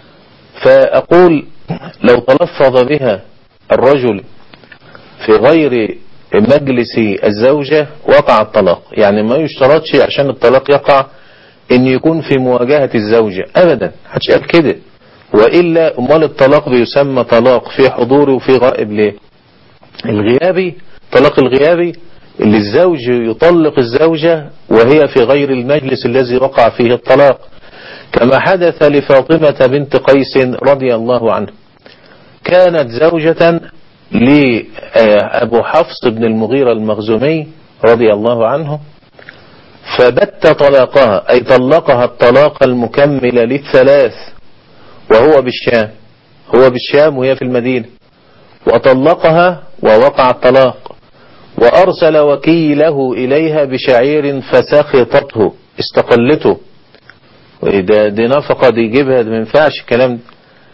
فأقول لو تلفظ بها الرجل في غير مجلس الزوجة وقع الطلاق يعني ما يشترطش عشان الطلاق يقع ان يكون في مواجهة الزوجة ابدا حدش قال كده وإلا امال الطلاق بيسمى طلاق في حضوري وفي غائب ليه الغيابي طلاق الغيابي اللي الزوج يطلق الزوجة وهي في غير المجلس الذي وقع فيه الطلاق كما حدث لفاطمة بنت قيس رضي الله عنه كانت زوجة لأبو حفص بن المغيرة المخزومي رضي الله عنه فبت طلاقها أي طلقها الطلاق المكمل للثلاث وهو بالشام هو بالشام وهي في المدينة وطلقها ووقع الطلاق وأرسل وكيله إليها بشعير فسخطته استقلته ده دي نفقة دي يجيبها ده ما ينفعش الكلام ده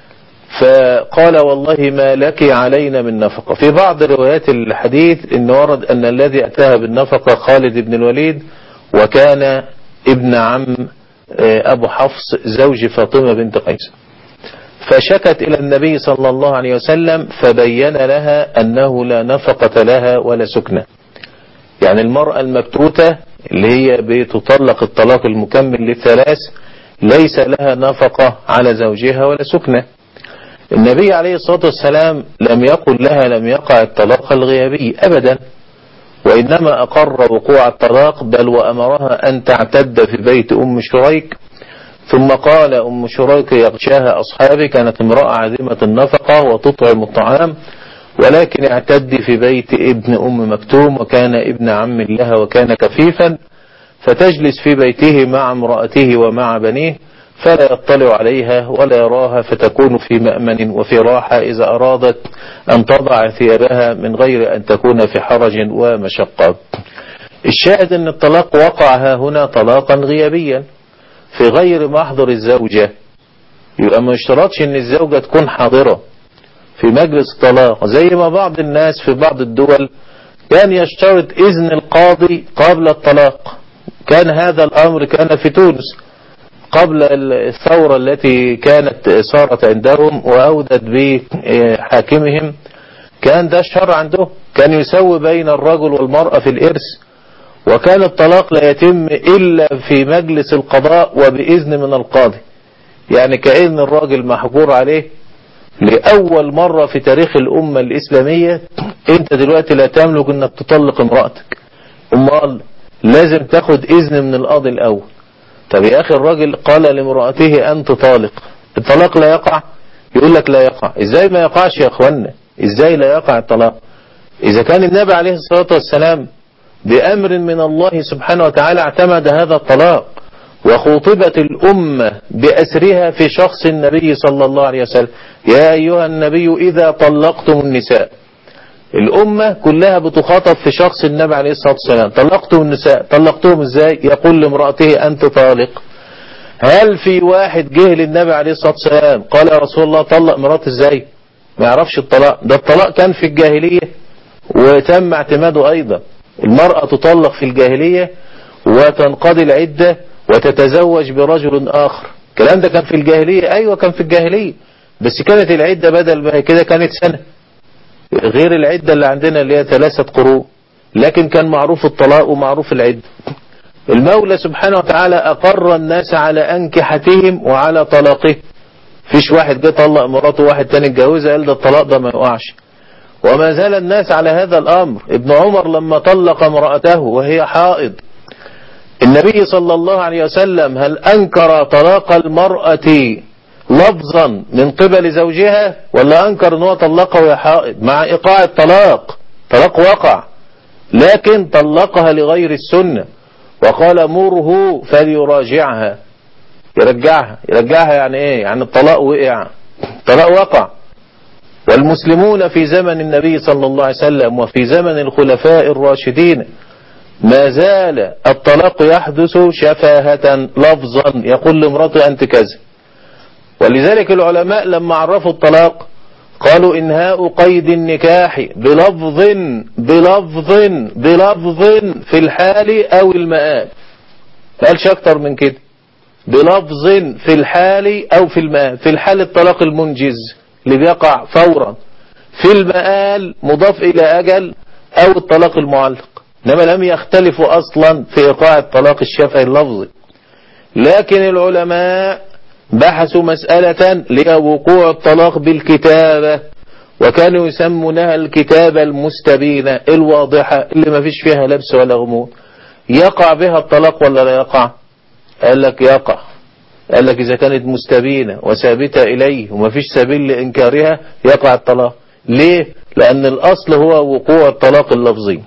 فقال والله ما لك علينا من نفقة في بعض روايات الحديث ان ورد ان الذي اتاها بالنفقة خالد بن الوليد وكان ابن عم ابو حفص زوج فاطمة بنت قيس فشكت الى النبي صلى الله عليه وسلم فبين لها انه لا نفقة لها ولا سكنة يعني المرأة المبتوتة اللي هي بتطلق الطلاق المكمل للثلاث ليس لها نفقة على زوجها ولا سكنة النبي عليه الصلاة والسلام لم يقل لها لم يقع الطلاق الغيابي أبدا وإنما أقر وقوع الطلاق بل وأمرها أن تعتد في بيت أم شريك ثم قال أم شريك يغشاها أصحابي كانت امرأة عديمة النفقة وتطعم الطعام ولكن اعتدي في بيت ابن أم مكتوم وكان ابن عم لها وكان كفيفا فتجلس في بيته مع امرأته ومع بنيه فلا يطلع عليها ولا يراها فتكون في مأمن وفي راحة إذا أرادت أن تضع ثيابها من غير أن تكون في حرج ومشقة الشاهد أن الطلاق وقع ها هنا طلاقا غيابيا في غير محضر الزوجة يبقى ما اشترطش ان الزوجة تكون حاضرة في مجلس الطلاق زي ما بعض الناس في بعض الدول كان يشترط اذن القاضي قبل الطلاق كان هذا الامر كان في تونس قبل الثورة التي كانت صارت عندهم واودت بحاكمهم كان ده الشرع عندهم كان يسوي بين الرجل والمرأة في الارث وكان الطلاق لا يتم إلا في مجلس القضاء وبإذن من القاضي يعني كأن الراجل محجور عليه لأول مرة في تاريخ الأمة الإسلامية أنت دلوقتي لا تملك أنك تطلق امرأتك أمال لازم تاخد إذن من القاضي الأول طب يا أخي الراجل قال لامرأته أنت طالق الطلاق لا يقع يقول لك لا يقع إزاي ما يقعش يا أخوانا إزاي لا يقع الطلاق إذا كان النبي عليه الصلاة والسلام بأمر من الله سبحانه وتعالى اعتمد هذا الطلاق وخوطبت الأمة بأسرها في شخص النبي صلى الله عليه وسلم يا أيها النبي إذا طلقتم النساء الأمة كلها بتخاطب في شخص النبي عليه الصلاة والسلام طلقتم النساء طلقتهم ازاي يقول لامرأته أنت طالق هل في واحد جه للنبي عليه الصلاة والسلام قال يا رسول الله طلق مراتي ازاي ما يعرفش الطلاق ده الطلاق كان في الجاهلية وتم اعتماده أيضا المرأة تطلق في الجاهلية وتنقضي العدة وتتزوج برجل آخر الكلام ده كان في الجاهلية أيوة كان في الجاهلية بس كانت العدة بدل ما كده كانت سنة غير العدة اللي عندنا اللي هي ثلاثة قروء لكن كان معروف الطلاق ومعروف العدة المولى سبحانه وتعالى أقر الناس على أنكحتهم وعلى طلاقهم فيش واحد جه طلق مراته واحد تاني اتجوزها قال ده الطلاق ده ما يقعش وما زال الناس على هذا الأمر ابن عمر لما طلق امرأته وهي حائض النبي صلى الله عليه وسلم هل أنكر طلاق المرأة لفظا من قبل زوجها ولا أنكر أنه طلقها وهي حائض مع إيقاع الطلاق طلاق وقع لكن طلقها لغير السنة وقال مره فليراجعها يرجعها يرجعها يعني ايه يعني الطلاق وقع الطلاق وقع والمسلمون في زمن النبي صلى الله عليه وسلم وفي زمن الخلفاء الراشدين ما زال الطلاق يحدث شفاهة لفظا يقول لامرأته أنت كذا ولذلك العلماء لما عرفوا الطلاق قالوا إنهاء قيد النكاح بلفظ بلفظ بلفظ في الحال أو المآل ما قالش أكتر من كده بلفظ في الحال أو في المآل في الحال الطلاق المنجز اللي بيقع فورا في المآل مضاف إلى أجل أو الطلاق المعلق إنما لم يختلفوا أصلا في إيقاع الطلاق الشفهي اللفظي لكن العلماء بحثوا مسألة لوقوع الطلاق بالكتابة وكانوا يسمونها الكتابة المستبينة الواضحة اللي ما فيش فيها لبس ولا غموض يقع بها الطلاق ولا لا يقع قال لك يقع قال لك إذا كانت مستبينة وثابتة إليه وما فيش سبيل لإنكارها يقع الطلاق ليه؟ لأن الأصل هو وقوع الطلاق اللفظي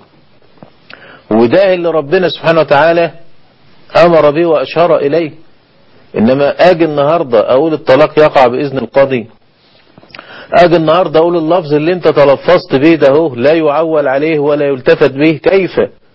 وده اللي ربنا سبحانه وتعالى أمر به وأشار إليه إنما أجي النهاردة أقول الطلاق يقع بإذن القاضي أجي النهاردة أقول اللفظ اللي أنت تلفظت به ده هو لا يعول عليه ولا يلتفت به كيف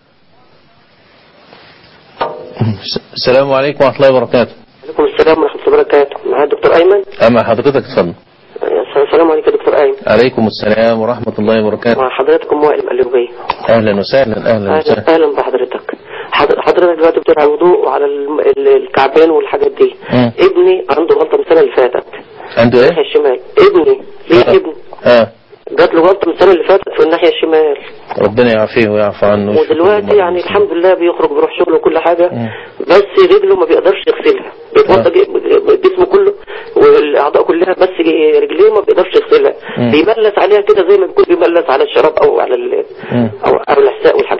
السلام عليكم ورحمة الله وبركاته عليكم السلام ورحمة الله وبركاته معايا الدكتور أيمن أما حضرتك اتفضل السلام عليكم يا دكتور أيمن عليكم السلام ورحمة الله وبركاته مع حضرتك أم وائل القليوبية أهلا وسهلا أهلا وسهلا أهلا أهلا بحضرتك حض- حضرتك دلوقتي بتقول على الوضوء وعلى الم- ال- الكعبين والحاجات دي مم. ابني عنده غلطة من السنة اللي فاتت عنده الناحية إيه؟ الشمال ابني ليه آه. ابني آه جات له غلطة من السنة اللي فاتت في الناحية الشمال ربنا يعافيه ويعفو عنه ويشفي كل ودلوقتي مرضى يعني المسلمين. الحمد لله بيخرج بيروح شغله وكل حاجة مم. بس رجله ما بيقدرش يغسلها بيتوضى ج- جسمه كله والاعضاء كلها بس ج- رجليه ما بيقدرش يغسلها مم. بيملس عليها كده زي ما بيكون بيملس على الشراب او على ال... مم. او او العساء والحاجات دي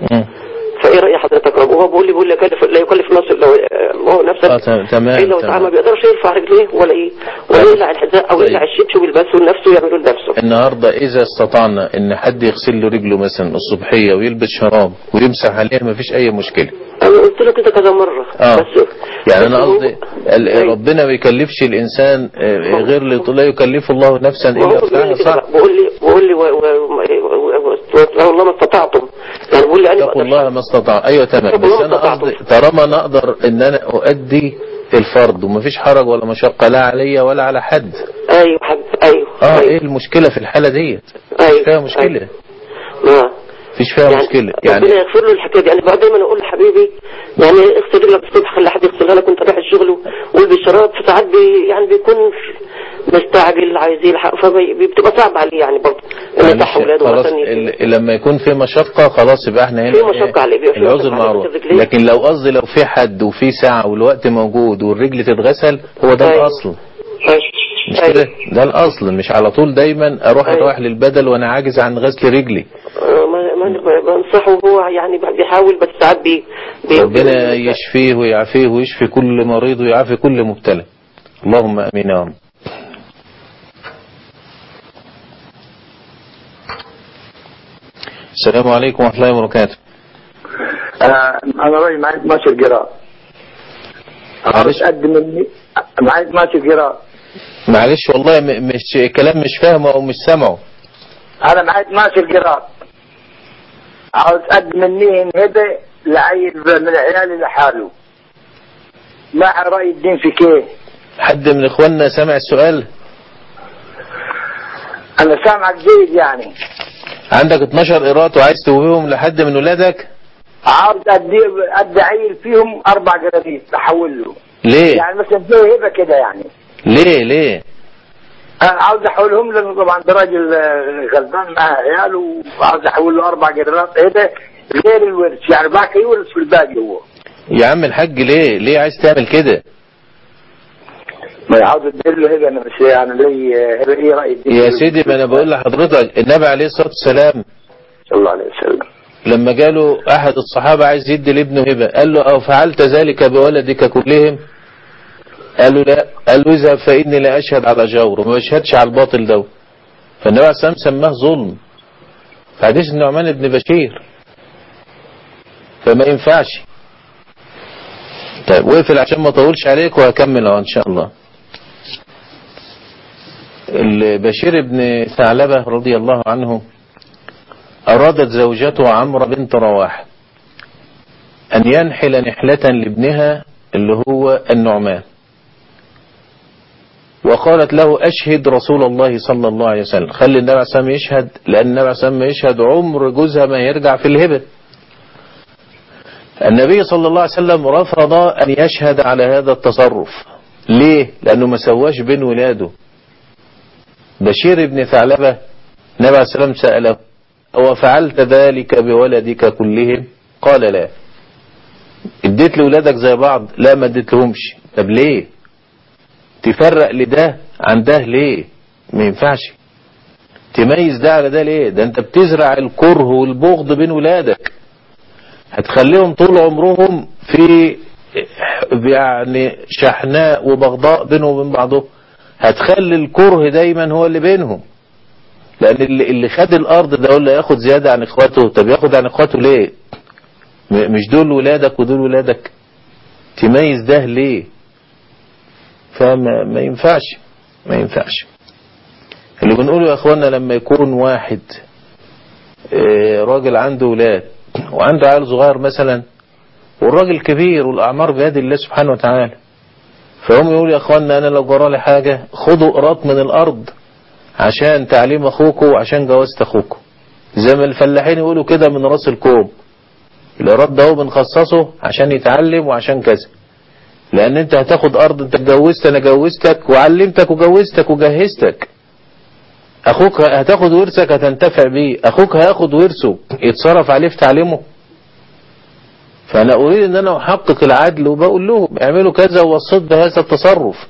مم. فايه راي حضرتك رب وهو بيقول لي بيقول لي يكلف لا يكلف نفسه لو هو نفسك آه، تمام ايه لو تعالى ما تمام بيقدرش يرفع رجليه ولا ايه ولا يقلع الحذاء او طيب. يقلع الشبشب ويلبسه لنفسه ويعمله لنفسه النهاردة إذا استطعنا إن حد يغسل له رجله مثلا الصبحية ويلبس شراب ويمسح عليها مفيش أي مشكلة انا قلت له كده كذا مره اه بس يعني انا بس هو- قصدي ال- ربنا ما يكلفش الانسان آه، غير اللي لا يكلف الله نفسا الا وهو بيقول وسعها لي كده صح بقى، بيقول لي بيقول لي و- و- و- و- والله ما استطعتم يعني بيقول لي انا اتقوا بقدر الله ما استطاع ايوه تمام اتقوا بس الله انا ما استطعتم. قصدي طالما انا اقدر ان انا اؤدي الفرض ومفيش حرج ولا مشقه لا عليا ولا على حد ايوه حبيبي ايوه اه أيوة. ايه المشكله في الحاله ديت ايوه مفيش فيها مشكله آه. مفيش فيها مشكله ربنا يعني يغفر له الحكايه دي انا بقى دايما اقول لحبيبي يعني اغسل رجلك الصبح خلي حد يغسلها لك وانت رايح الشغل والبس شراب فساعات بي يعني بيكون مستعجل عايز يلحق فبتبقى صعب عليه يعني برضه انه معلش، يصح اولاده خلاص مثلا يت- ال- لما يكون في مشقة خلاص يبقى احنا هنا في إيه؟ مشقة عليه، بيبقى في العذر مشقة عليه معروف بس الرجلين. لكن لو قصدي لو في حد وفي ساعة والوقت موجود والرجل تتغسل هو ده أيوة. الأصل مش كده ده الأصل مش على طول دايما أروح أيوة. أروح للبدل وأنا عاجز عن غسل رجلي آه، ما ما بنصحه وهو يعني بيحاول بس ساعات بي بي- ربنا يشفيه ويعافيه ويشفي كل مريض ويعافي كل مبتلى اللهم امين يا رب السلام عليكم ورحمة الله وبركاته آه انا راجل معي 12 قراء معلش. عاوز اقدم مني معي 12 قراء معلش والله م- مش كلام مش فاهمه او مش سامعه انا معي 12 قراء عاوز اقدم مني هبه لعيل من عيالي لحاله ما راي الدين في كيف حد من اخواننا سمع السؤال انا سامعك جيد يعني عندك 12 قيراط وعايز توهبهم لحد من ولادك عاوز ادي ادي عيل فيهم اربع قراريط احول له ليه يعني مثلا زي هبه كده يعني ليه ليه انا عاوز احولهم لانه طبعا ده راجل آه، غلبان مع عياله وعاوز احول له اربع قرارات هبه غير الورث يعني باقي يورث في الباقي هو يا عم الحاج ليه ليه عايز تعمل كده ما عاوز ادير له هبه انا بس يعني لي هبه ايه راي الدين يا سيدي ما انا بقول لحضرتك النبي عليه الصلاة والسلام صلى الله عليه وسلم لما جاله احد الصحابة عايز يدي لابنه هبة قال له او فعلت ذلك بولدك كلهم قال له لا قال له اذهب فاني لا اشهد على جور وما بشهدش على الباطل ده فالنبي عليه الصلاة والسلام سماه ظلم في حديث النعمان بن بشير فما ينفعش طيب وقفل عشان ما اطولش عليك وهكمل اهو ان شاء الله البشير بن ثعلبة رضي الله عنه أرادت زوجته عمرو بنت رواح أن ينحل نحلة لابنها اللي هو النعمان وقالت له أشهد رسول الله صلى الله عليه وسلم خلي النبي عليه الصلاة والسلام يشهد لأن النبي عليه الصلاة والسلام يشهد عمر جوزها ما يرجع في الهبة النبي صلى الله عليه وسلم رفض أن يشهد على هذا التصرف ليه؟ لأنه ما سواش بين ولاده بشير بن ثعلبة النبي عليه السلام سأله وفعلت ذلك بولدك كلهم قال لا اديت لولادك زي بعض لا ما اديت لهمش طب ليه تفرق لده عن ده ليه ما ينفعش تميز ده على ده ليه ده انت بتزرع الكره والبغض بين ولادك هتخليهم طول عمرهم في يعني شحناء وبغضاء بينهم وبين بعضهم هتخلي الكره دايما هو اللي بينهم لان اللي, اللي خد الارض ده اللي ياخد زيادة عن اخواته طب ياخد عن اخواته ليه م- مش دول ولادك ودول ولادك تميز ده ليه فما ما ينفعش ما ينفعش اللي بنقوله يا اخوانا لما يكون واحد آه، راجل عنده ولاد وعنده عيل صغير مثلا والراجل كبير والاعمار بيد الله سبحانه وتعالى فهم يقول يا اخوانا انا لو جرالي حاجة خدوا قراط من الارض عشان تعليم اخوكم وعشان جوازة اخوكم زي ما الفلاحين يقولوا كده من راس الكوم القراط ده هو بنخصصه عشان يتعلم وعشان كذا لان انت هتاخد ارض انت اتجوزت انا جوزتك وعلمتك وجوزتك وجهزتك اخوك هتاخد ورثك هتنتفع بيه اخوك هياخد ورثه يتصرف عليه في تعليمه فانا اريد ان انا احقق العدل وبقول لهم اعملوا كذا ووصيت بهذا التصرف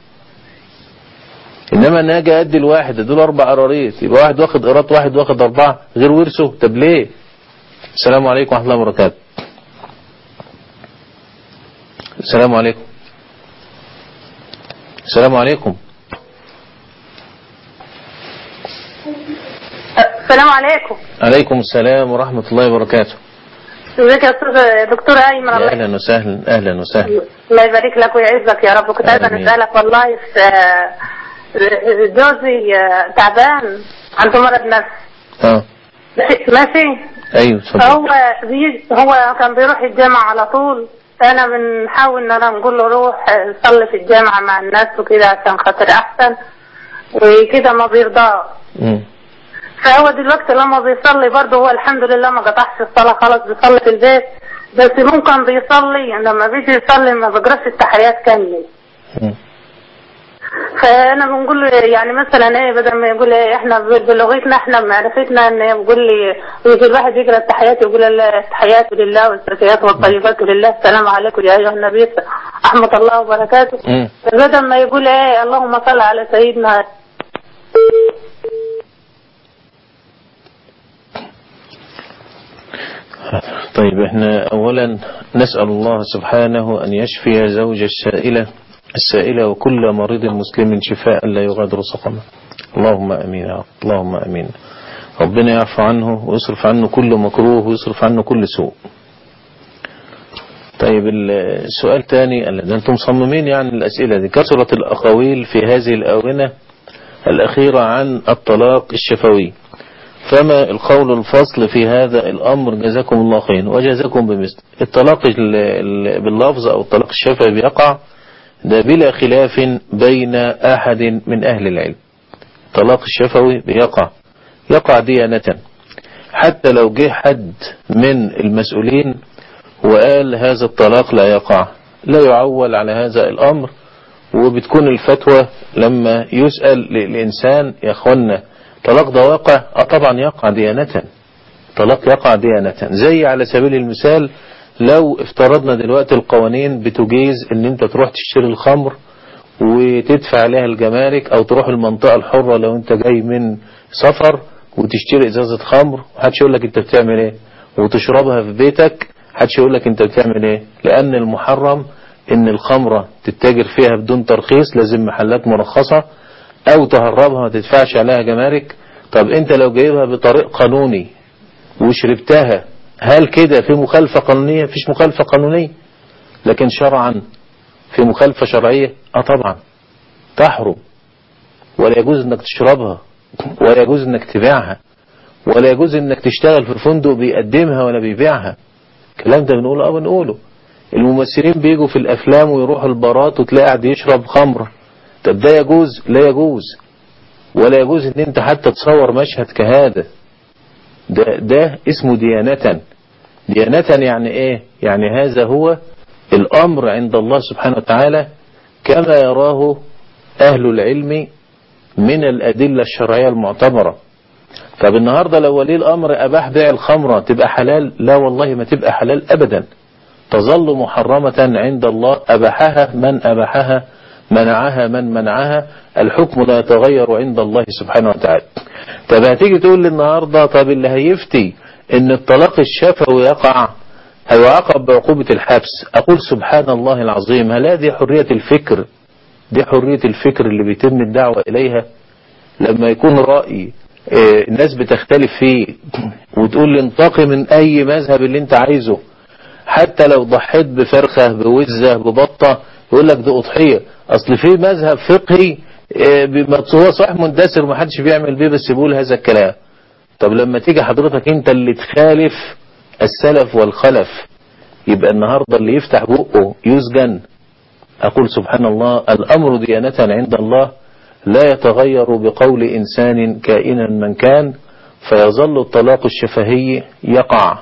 انما انا اجي ادي الواحد دول اربع قراريط يبقى واحد واخد قراط واحد واخد اربعه غير ورثه طب ليه السلام عليكم ورحمة الله وبركاته السلام عليكم السلام عليكم السلام عليكم عليكم السلام ورحمة الله وبركاته ازيك يا استاذ دكتور ايمن يا الله أهلا وسهلا أهلا وسهلا الله يبارك لك ويعزك يا رب كنت عايزه آمين. اسالك والله في آه، جوزي آه، تعبان عنده مرض نفسي اه ماشي ماشي أيوه اتفضل هو بيجي هو كان بيروح الجامعة على طول انا بنحاول ان انا نقول له روح صلي في الجامعة مع الناس وكده عشان خاطر احسن وكده ما بيرضى مم. فهو دلوقتي لما بيصلي برضه هو الحمد لله ما قطعش الصلاة خلاص بيصلي في البيت بس ممكن بيصلي لما بيجي يصلي ما بيقراش التحيات كاملة مم. فانا بنقول له يعني مثلا ايه بدل ما يقول ايه احنا ب- بلغتنا احنا بمعرفتنا ان بيقول لي يجي الواحد يقرا التحيات يقول ال- التحيات لله والزكيات والطيبات لله السلام عليكم يا ايها النبي رحمه الله وبركاته مم. فبدل ما يقول ايه اللهم صل على سيدنا طيب احنا اولا نسأل الله سبحانه ان يشفي زوج السائلة السائلة وكل مريض مسلم شفاء لا يغادر سقما اللهم امين يا رب اللهم امين ربنا يعفو عنه ويصرف عنه كل مكروه ويصرف عنه كل سوء طيب السؤال تاني قال ده انتم مصممين يعني الاسئلة دي كثرت الاقاويل في هذه الاونة الاخيرة عن الطلاق الشفوي فما القول الفصل في هذا الأمر جزاكم الله خير وجزاكم بمثل الطلاق ال- ال- باللفظ أو الطلاق الشفعي بيقع ده بلا خلاف بين أحد من أهل العلم الطلاق الشفوي بيقع يقع ديانة حتى لو جه حد من المسؤولين وقال هذا الطلاق لا يقع لا يعول على هذا الأمر وبتكون الفتوى لما يسأل الإنسان يا أخوانا طلاق ده واقع اه طبعا يقع ديانة طلاق يقع ديانة زي على سبيل المثال لو افترضنا دلوقتي القوانين بتجيز ان انت تروح تشتري الخمر وتدفع عليها الجمارك او تروح المنطقة الحرة لو انت جاي من سفر وتشتري ازازة خمر محدش يقول لك انت بتعمل ايه وتشربها في بيتك محدش يقول لك انت بتعمل ايه لان المحرم ان الخمرة تتاجر فيها بدون ترخيص لازم محلات مرخصة او تهربها ما تدفعش عليها جمارك طب انت لو جايبها بطريق قانوني وشربتها هل كده في مخالفة قانونية فيش مخالفة قانونية لكن شرعا في مخالفة شرعية اه طبعا تحرم ولا يجوز انك تشربها ولا يجوز انك تبيعها ولا يجوز انك تشتغل في فندق بيقدمها ولا بيبيعها الكلام ده بنقوله اه بنقوله الممثلين بيجوا في الافلام ويروحوا البارات وتلاقي قاعد يشرب خمره طب ده يجوز لا يجوز ولا يجوز ان انت حتى تصور مشهد كهذا ده, ده اسمه ديانة ديانة يعني ايه يعني هذا هو الامر عند الله سبحانه وتعالى كما يراه اهل العلم من الادلة الشرعية المعتبرة طب النهاردة لو ولي الامر اباح بيع الخمرة تبقى حلال لا والله ما تبقى حلال ابدا تظل محرمة عند الله اباحها من اباحها منعها من منعها الحكم لا يتغير عند الله سبحانه وتعالى طب هتيجي تقول لي النهاردة طب اللي هيفتي ان الطلاق الشفوي يقع هيعاقب بعقوبة الحبس اقول سبحان الله العظيم هل هذه حرية الفكر دي حرية الفكر اللي بيتم الدعوة اليها لما يكون رأي آه، الناس بتختلف فيه وتقول لي انتقي من اي مذهب اللي انت عايزه حتى لو ضحيت بفرخة بوزة ببطة يقول لك ده أضحية أصل في مذهب فقهي آه، بما- هو صحيح مندثر ومحدش بيعمل بيه بس بيقول هذا الكلام طب لما تيجي حضرتك انت اللي تخالف السلف والخلف يبقى النهاردة اللي يفتح بقه يسجن أقول سبحان الله الأمر ديانة عند الله لا يتغير بقول إنسان كائنا من كان فيظل الطلاق الشفهي يقع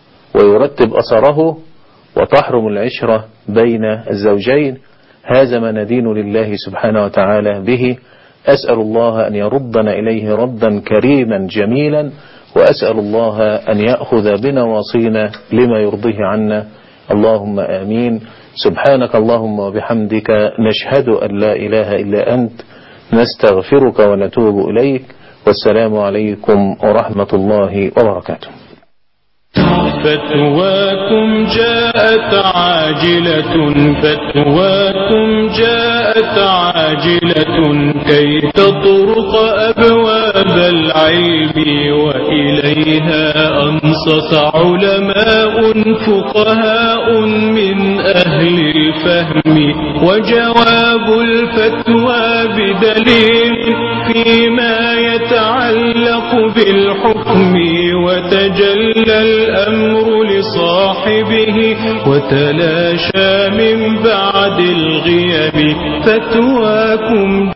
ويرتب أثره وتحرم العشرة بين الزوجين هذا ما ندين لله سبحانه وتعالى به أسأل الله أن يردنا إليه ردا كريما جميلا وأسأل الله أن يأخذ بنواصينا لما يرضيه عنا اللهم آمين سبحانك اللهم وبحمدك نشهد أن لا إله إلا أنت نستغفرك ونتوب إليك والسلام عليكم ورحمة الله وبركاته فتواكم جاءت عاجلة فتواكم جاءت عاجلة كي تطرق أبواب العلم وإليها أنصت علماء فقهاء من أهل الفهم وجواب الفتوى بدليل فيما يتعلق بالحكم وتجلى الأمر لصاحبه وتلاشى من بعد الغيب فتواكم